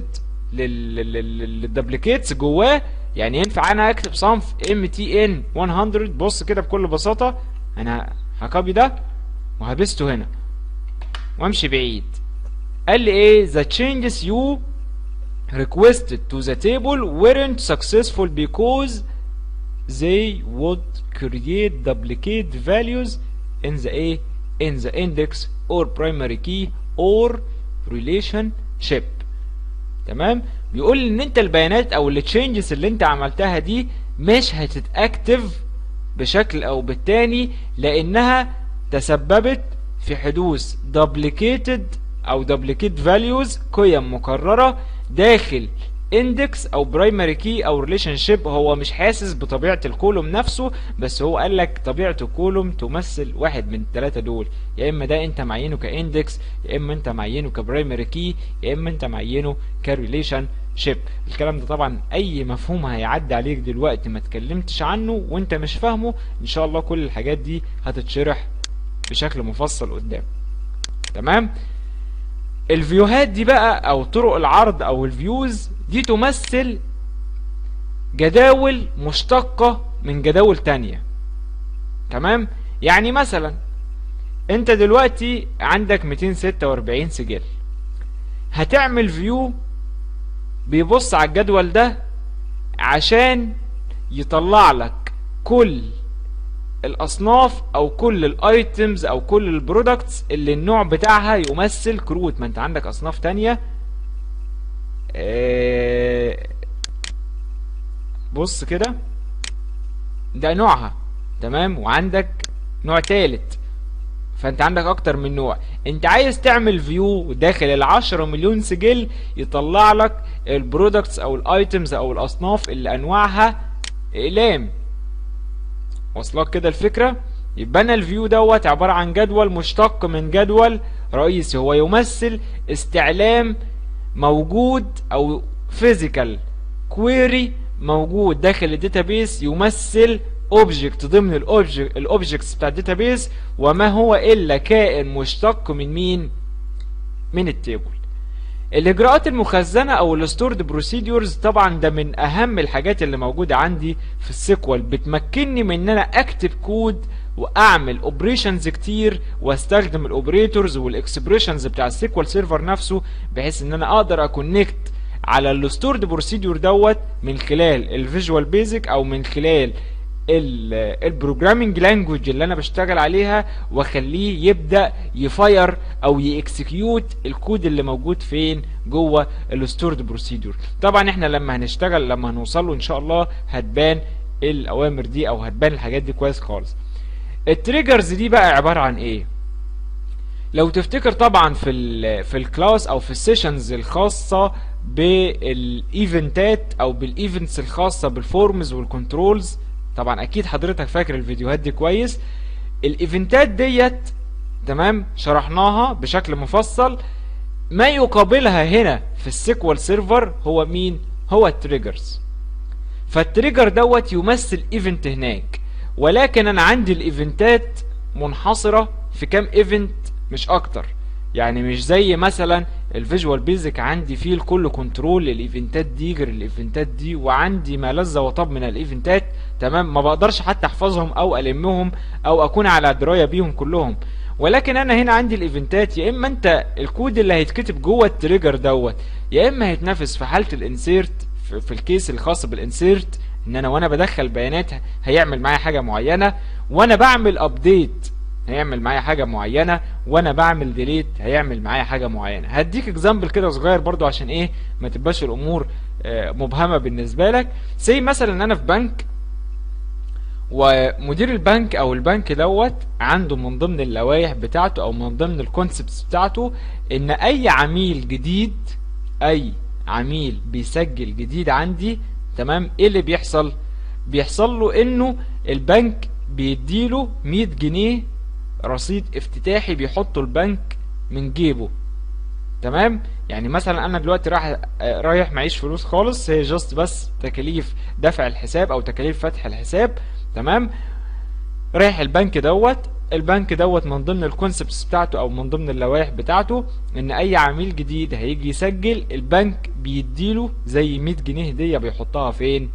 للدبليكيتس جواه يعني ينفع انا اكتب صنف ام تي ان 100 بص كده بكل بساطه انا هكوبي ده وهبسته هنا وامشي بعيد قال لي ايه the changes you requested to the table weren't successful because they would create duplicate values in the a in the index or primary key or relationship تمام بيقول ان انت البيانات او التشينجز اللي انت عملتها دي مش هتتاكتف بشكل او بالتاني لانها تسببت في حدوث duplicated او duplicate values قيم مكررة داخل اندكس او برايمري كي او ريليشن شيب هو مش حاسس بطبيعه الكولوم نفسه بس هو قال لك طبيعه الكولوم تمثل واحد من الثلاثه دول يا اما ده انت معينه كاندكس يا اما انت معينه كبرايمري كي يا اما انت معينه كريليشن شيب الكلام ده طبعا اي مفهوم هيعدي عليك دلوقتي ما اتكلمتش عنه وانت مش فاهمه ان شاء الله كل الحاجات دي هتتشرح بشكل مفصل قدام تمام الفيوهات دي بقى او طرق العرض او الفيوز دي تمثل جداول مشتقة من جداول تانية تمام يعني مثلا انت دلوقتي عندك 246 سجل هتعمل فيو بيبص على الجدول ده عشان يطلع لك كل الاصناف او كل الايتمز او كل البرودكتس اللي النوع بتاعها يمثل كروت ما انت عندك اصناف تانية آه، بص كده ده نوعها تمام وعندك نوع تالت فانت عندك اكتر من نوع انت عايز تعمل فيو داخل العشرة مليون سجل يطلع لك البرودكتس او الايتمز او الاصناف اللي انواعها اقلام واصلك كده الفكرة يبقى انا الفيو دوت عبارة عن جدول مشتق من جدول رئيسي هو يمثل استعلام موجود او فيزيكال كويري موجود داخل الداتابيس يمثل اوبجكت ضمن الاوبجكت الاوبجكتس بتاع الداتابيس وما هو الا كائن مشتق من مين من التيبل الاجراءات المخزنه او الستورد بروسيدورز طبعا ده من اهم الحاجات اللي موجوده عندي في السيكوال بتمكنني من ان انا اكتب كود واعمل اوبريشنز كتير واستخدم الاوبريتورز والاكسبريشنز بتاع السيكوال سيرفر نفسه بحيث ان انا اقدر اكونكت على الستورد بروسيدور دوت من خلال الفيجوال بيزك او من خلال البروجرامينج لانجوج اللي انا بشتغل عليها واخليه يبدا يفاير او يكسكيوت الكود اللي موجود فين جوه الستورد بروسيدور طبعا احنا لما هنشتغل لما هنوصل له ان شاء الله هتبان الاوامر دي او هتبان الحاجات دي كويس خالص التريجرز دي بقى عباره عن ايه لو تفتكر طبعا في ال في الكلاس او في السيشنز الخاصه بالايفنتات او بالايفنتس الخاصه بالفورمز والكنترولز طبعا اكيد حضرتك فاكر الفيديوهات دي كويس الايفنتات ديت تمام شرحناها بشكل مفصل ما يقابلها هنا في السيكوال سيرفر هو مين هو التريجرز فالتريجر دوت يمثل ايفنت هناك ولكن انا عندي الايفنتات منحصره في كام ايفنت مش اكتر يعني مش زي مثلا الفيجوال بيزك عندي فيه الكل كنترول للايفنتات دي غير الايفنتات دي وعندي ما لذ وطاب من الايفنتات تمام ما بقدرش حتى احفظهم او المهم او اكون على درايه بيهم كلهم ولكن انا هنا عندي الايفنتات يا اما انت الكود اللي هيتكتب جوه التريجر دوت يا اما هيتنفذ في حاله الانسيرت في, في الكيس الخاص بالانسيرت ان انا وانا بدخل بيانات هيعمل معايا حاجه معينه وانا بعمل ابديت هيعمل معايا حاجه معينه وانا بعمل ديليت هيعمل معايا حاجه معينه هديك اكزامبل كده صغير برضو عشان ايه ما تبقاش الامور آه، مبهمه بالنسبه لك زي مثلا ان انا في بنك ومدير البنك او البنك دوت عنده من ضمن اللوائح بتاعته او من ضمن الكونسبتس بتاعته ان اي عميل جديد اي عميل بيسجل جديد عندي تمام ايه اللي بيحصل بيحصل له انه البنك بيديله 100 جنيه رصيد افتتاحي بيحطه البنك من جيبه تمام يعني مثلا انا دلوقتي رايح رايح معيش فلوس خالص هي جاست بس تكاليف دفع الحساب او تكاليف فتح الحساب تمام رايح البنك دوت البنك دوت من ضمن الكونسبتس بتاعته او من ضمن اللوائح بتاعته ان اي عميل جديد هيجي يسجل البنك بيديله زي 100 جنيه هديه بيحطها فين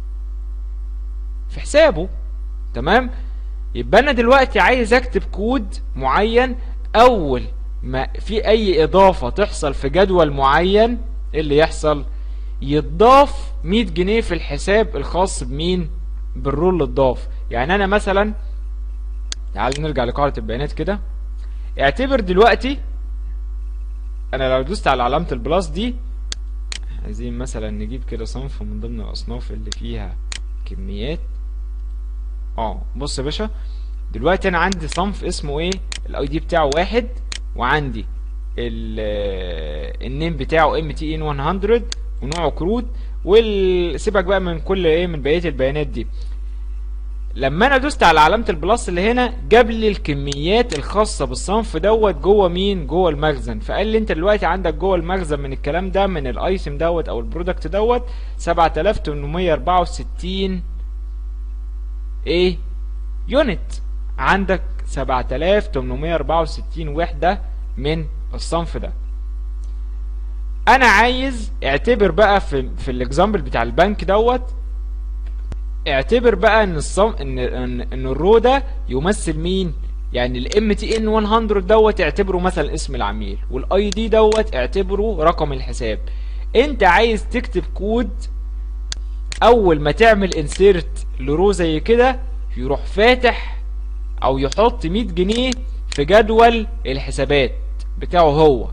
في حسابه تمام يبقى انا دلوقتي عايز اكتب كود معين اول ما في اي اضافة تحصل في جدول معين ايه اللي يحصل يتضاف 100 جنيه في الحساب الخاص بمين بالرول اللي اتضاف يعني انا مثلا تعال نرجع لقاعدة البيانات كده اعتبر دلوقتي انا لو دوست على علامة البلاس دي عايزين مثلا نجيب كده صنف من ضمن الاصناف اللي فيها كميات اه بص يا باشا دلوقتي انا عندي صنف اسمه ايه الاي دي بتاعه واحد وعندي النيم بتاعه ام تي ان 100 ونوعه كروت وسيبك بقى من كل ايه من بقيه البيانات دي لما انا دوست على علامه البلس اللي هنا جاب لي الكميات الخاصه بالصنف دوت جوه مين جوه المخزن فقال لي انت دلوقتي عندك جوه المخزن من الكلام ده من الايتم دوت او البرودكت دوت 7864 ايه يونت عندك 7864 وحدة من الصنف ده انا عايز اعتبر بقى في في الاكزامبل بتاع البنك دوت اعتبر بقى ان الصم ان ان, إن الرو ده يمثل مين يعني الام تي ان 100 دوت اعتبره مثلا اسم العميل والاي دي دوت اعتبره رقم الحساب انت عايز تكتب كود اول ما تعمل انسيرت لرو زي كده يروح فاتح او يحط 100 جنيه في جدول الحسابات بتاعه هو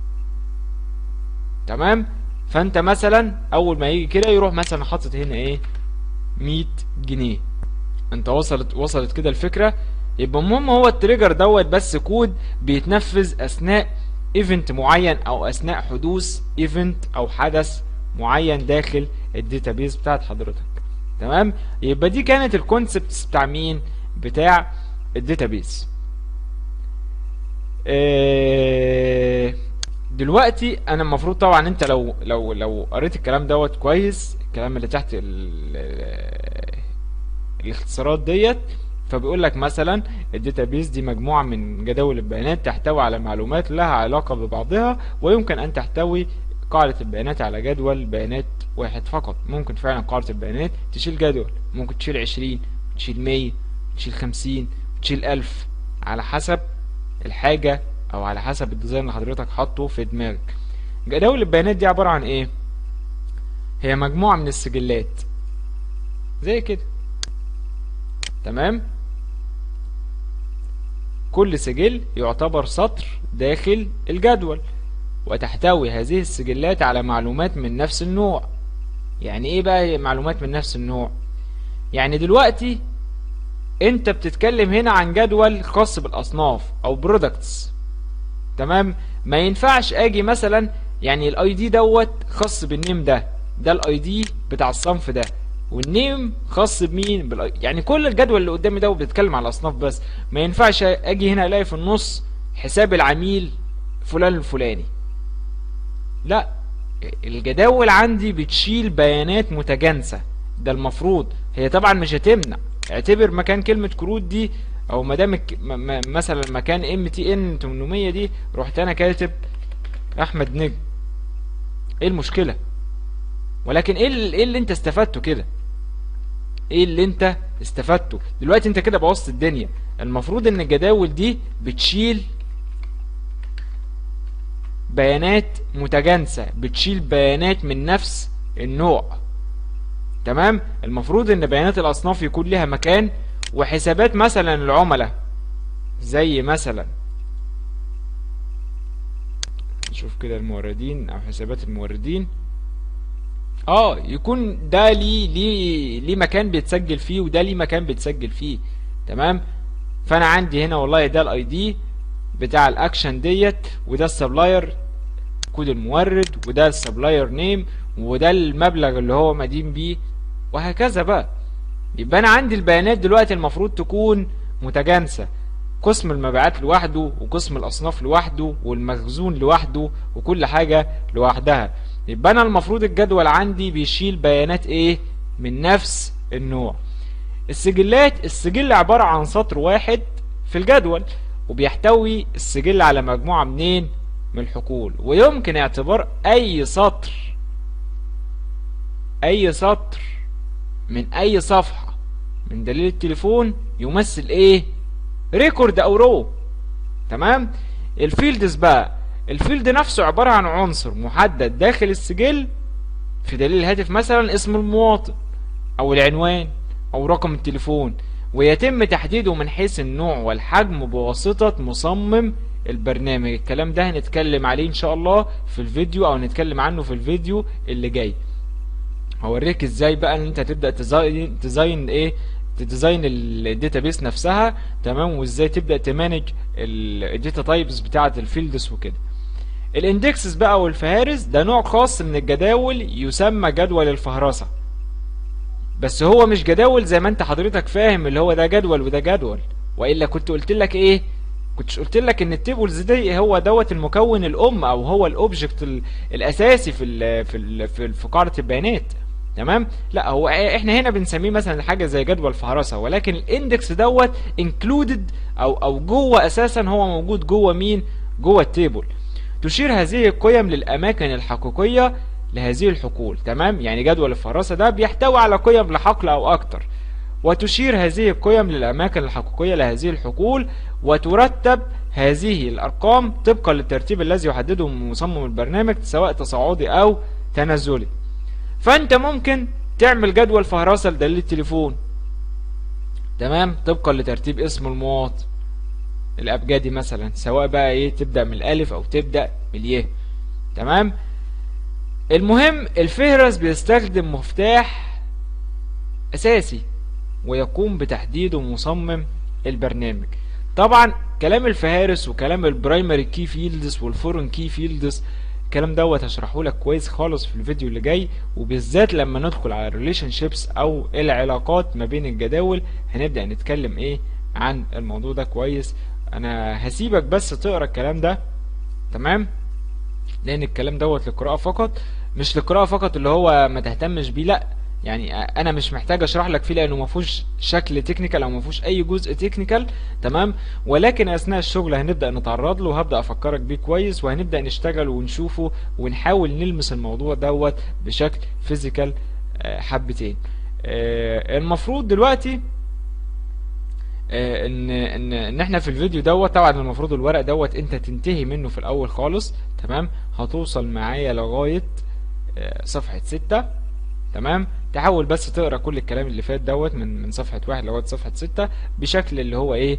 تمام فانت مثلا اول ما يجي كده يروح مثلا حاطط هنا ايه 100 جنيه انت وصلت وصلت كده الفكره يبقى المهم هو التريجر دوت بس كود بيتنفذ اثناء ايفنت معين او اثناء حدوث ايفنت او حدث معين داخل الداتابيز بتاعت حضرتك تمام يبقى دي كانت الكونسبتس بتاع مين بتاع الداتابيز إيه دلوقتي انا المفروض طبعا انت لو لو لو قريت الكلام دوت كويس الكلام اللي تحت ال- الاختصارات ديت فبيقول لك مثلا الداتابيز دي مجموعة من جداول البيانات تحتوي على معلومات لها علاقة ببعضها ويمكن ان تحتوي قاعدة البيانات على جدول بيانات واحد فقط ممكن فعلا قاعدة البيانات تشيل جدول ممكن تشيل عشرين تشيل مية تشيل خمسين تشيل ألف على حسب الحاجة أو على حسب الديزاين اللي حضرتك حاطه في دماغك جداول البيانات دي عبارة عن إيه؟ هي مجموعة من السجلات زي كده تمام كل سجل يعتبر سطر داخل الجدول وتحتوي هذه السجلات على معلومات من نفس النوع يعني ايه بقى معلومات من نفس النوع يعني دلوقتي انت بتتكلم هنا عن جدول خاص بالاصناف او برودكتس تمام ما ينفعش اجي مثلا يعني الاي دي دوت خاص بالنيم ده ده الاي دي بتاع الصنف ده والنيم خاص بمين بالاي يعني كل الجدول اللي قدامي ده بيتكلم على الاصناف بس ما ينفعش اجي هنا الاقي في النص حساب العميل فلان الفلاني لا الجداول عندي بتشيل بيانات متجانسة ده المفروض هي طبعا مش هتمنع اعتبر مكان كلمة كروت دي او مدام مثلا مكان ام تي ان 800 دي رحت انا كاتب احمد نجم ايه المشكلة ولكن ايه اللي, إيه اللي انت استفدته كده ايه اللي انت استفدته دلوقتي انت كده بوظت الدنيا المفروض ان الجداول دي بتشيل بيانات متجانسة بتشيل بيانات من نفس النوع تمام المفروض ان بيانات الاصناف يكون لها مكان وحسابات مثلا العملاء زي مثلا نشوف كده الموردين او حسابات الموردين اه يكون ده ليه ليه ليه مكان بيتسجل فيه وده ليه مكان بيتسجل فيه تمام فانا عندي هنا والله ده الاي دي بتاع الاكشن ديت وده السبلاير كود المورد وده السبلاير نيم وده المبلغ اللي هو مدين بيه وهكذا بقى يبقى انا عندي البيانات دلوقتي المفروض تكون متجانسه قسم المبيعات لوحده وقسم الاصناف لوحده والمخزون لوحده وكل حاجه لوحدها يبقى انا المفروض الجدول عندي بيشيل بيانات ايه من نفس النوع السجلات السجل عبارة عن سطر واحد في الجدول وبيحتوي السجل على مجموعة منين من الحقول ويمكن اعتبار اي سطر اي سطر من اي صفحة من دليل التليفون يمثل ايه ريكورد او رو تمام الفيلدز بقى الفيلد نفسه عبارة عن عنصر محدد داخل السجل في دليل الهاتف مثلا اسم المواطن او العنوان او رقم التليفون ويتم تحديده من حيث النوع والحجم بواسطة مصمم البرنامج الكلام ده هنتكلم عليه ان شاء الله في الفيديو او نتكلم عنه في الفيديو اللي جاي هوريك ازاي بقى ان انت تبدأ تزاين تزاين ايه تديزاين الداتابيس نفسها تمام وازاي تبدا تمانج الداتا تايبس بتاعه الفيلدز وكده الاندكسز بقى والفهارس ده نوع خاص من الجداول يسمى جدول الفهرسه بس هو مش جداول زي ما انت حضرتك فاهم اللي هو ده جدول وده جدول والا كنت قلت لك ايه كنتش قلت لك ان التيبلز دي هو دوت المكون الام او هو الاوبجكت الاساسي في ال في ال في, في قاعده البيانات تمام لا هو احنا هنا بنسميه مثلا حاجه زي جدول فهرسه ولكن الاندكس دوت انكلودد او او جوه اساسا هو موجود جوه مين جوه التيبل تشير هذه القيم للاماكن الحقيقيه لهذه الحقول تمام يعني جدول الفهرسه ده بيحتوي على قيم لحقل او اكتر وتشير هذه القيم للاماكن الحقيقيه لهذه الحقول وترتب هذه الارقام طبقا للترتيب الذي يحدده مصمم البرنامج سواء تصاعدي او تنازلي فانت ممكن تعمل جدول فهرسه لدليل التليفون تمام طبقا لترتيب اسم المواطن الابجدي مثلا سواء بقى ايه تبدا من الالف او تبدا من الياء تمام المهم الفهرس بيستخدم مفتاح اساسي ويقوم بتحديده مصمم البرنامج طبعا كلام الفهارس وكلام البرايمري كي فيلدز والفورن كي فيلدز الكلام دوت هشرحه لك كويس خالص في الفيديو اللي جاي وبالذات لما ندخل على الريليشن شيبس او العلاقات ما بين الجداول هنبدا نتكلم ايه عن الموضوع ده كويس انا هسيبك بس تقرا الكلام ده تمام لان الكلام دوت للقراءه فقط مش للقراءه فقط اللي هو ما تهتمش بيه لا يعني انا مش محتاج اشرح لك فيه لانه ما فيهوش شكل تكنيكال او ما فيهوش اي جزء تكنيكال تمام ولكن اثناء الشغل هنبدا نتعرض له وهبدا افكرك بيه كويس وهنبدا نشتغل ونشوفه ونحاول نلمس الموضوع دوت بشكل فيزيكال حبتين المفروض دلوقتي ان ان ان احنا في الفيديو دوت طبعا المفروض الورق دوت انت تنتهي منه في الاول خالص تمام هتوصل معايا لغايه صفحه ستة تمام تحاول بس تقرا كل الكلام اللي فات دوت من من صفحه واحد لغايه صفحه ستة بشكل اللي هو ايه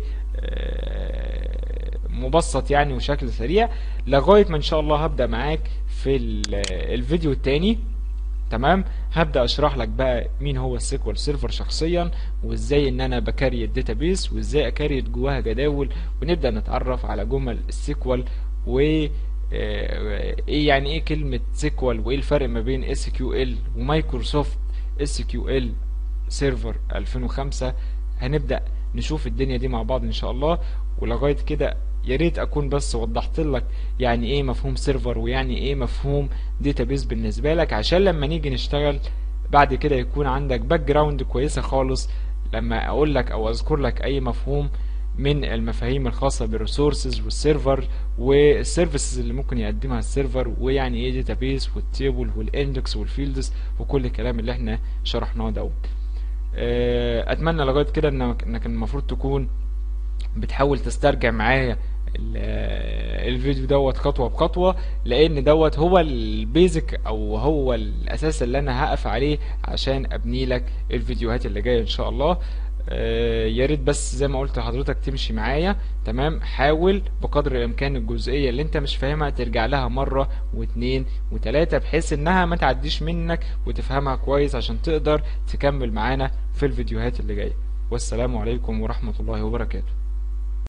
مبسط يعني وشكل سريع لغايه ما ان شاء الله هبدا معاك في الفيديو التاني تمام هبدا اشرح لك بقى مين هو السيكوال سيرفر شخصيا وازاي ان انا بكري الداتابيس وازاي اكريت جواها جداول ونبدا نتعرف على جمل السيكوال و ايه يعني ايه كلمة سيكوال وايه الفرق ما بين اس كيو ال ومايكروسوفت اس كيو ال سيرفر 2005 هنبدأ نشوف الدنيا دي مع بعض ان شاء الله ولغاية كده يا ريت اكون بس وضحت لك يعني ايه مفهوم سيرفر ويعني ايه مفهوم داتابيس بالنسبة لك عشان لما نيجي نشتغل بعد كده يكون عندك باك جراوند كويسة خالص لما اقول لك او اذكر لك اي مفهوم من المفاهيم الخاصة بالريسورسز والسيرفر والسيرفيسز اللي ممكن يقدمها السيرفر ويعني ايه داتابيس والتيبل والاندكس والفيلدز وكل الكلام اللي احنا شرحناه دوت اتمنى لغايه كده انك المفروض تكون بتحاول تسترجع معايا الفيديو دوت خطوة بخطوة لان دوت هو البيزك او هو الاساس اللي انا هقف عليه عشان ابني لك الفيديوهات اللي جاية ان شاء الله آه، يا ريت بس زي ما قلت لحضرتك تمشي معايا تمام حاول بقدر الامكان الجزئيه اللي انت مش فاهمها ترجع لها مره واتنين وتلاته بحيث انها ما تعديش منك وتفهمها كويس عشان تقدر تكمل معانا في الفيديوهات اللي جايه والسلام عليكم ورحمه الله وبركاته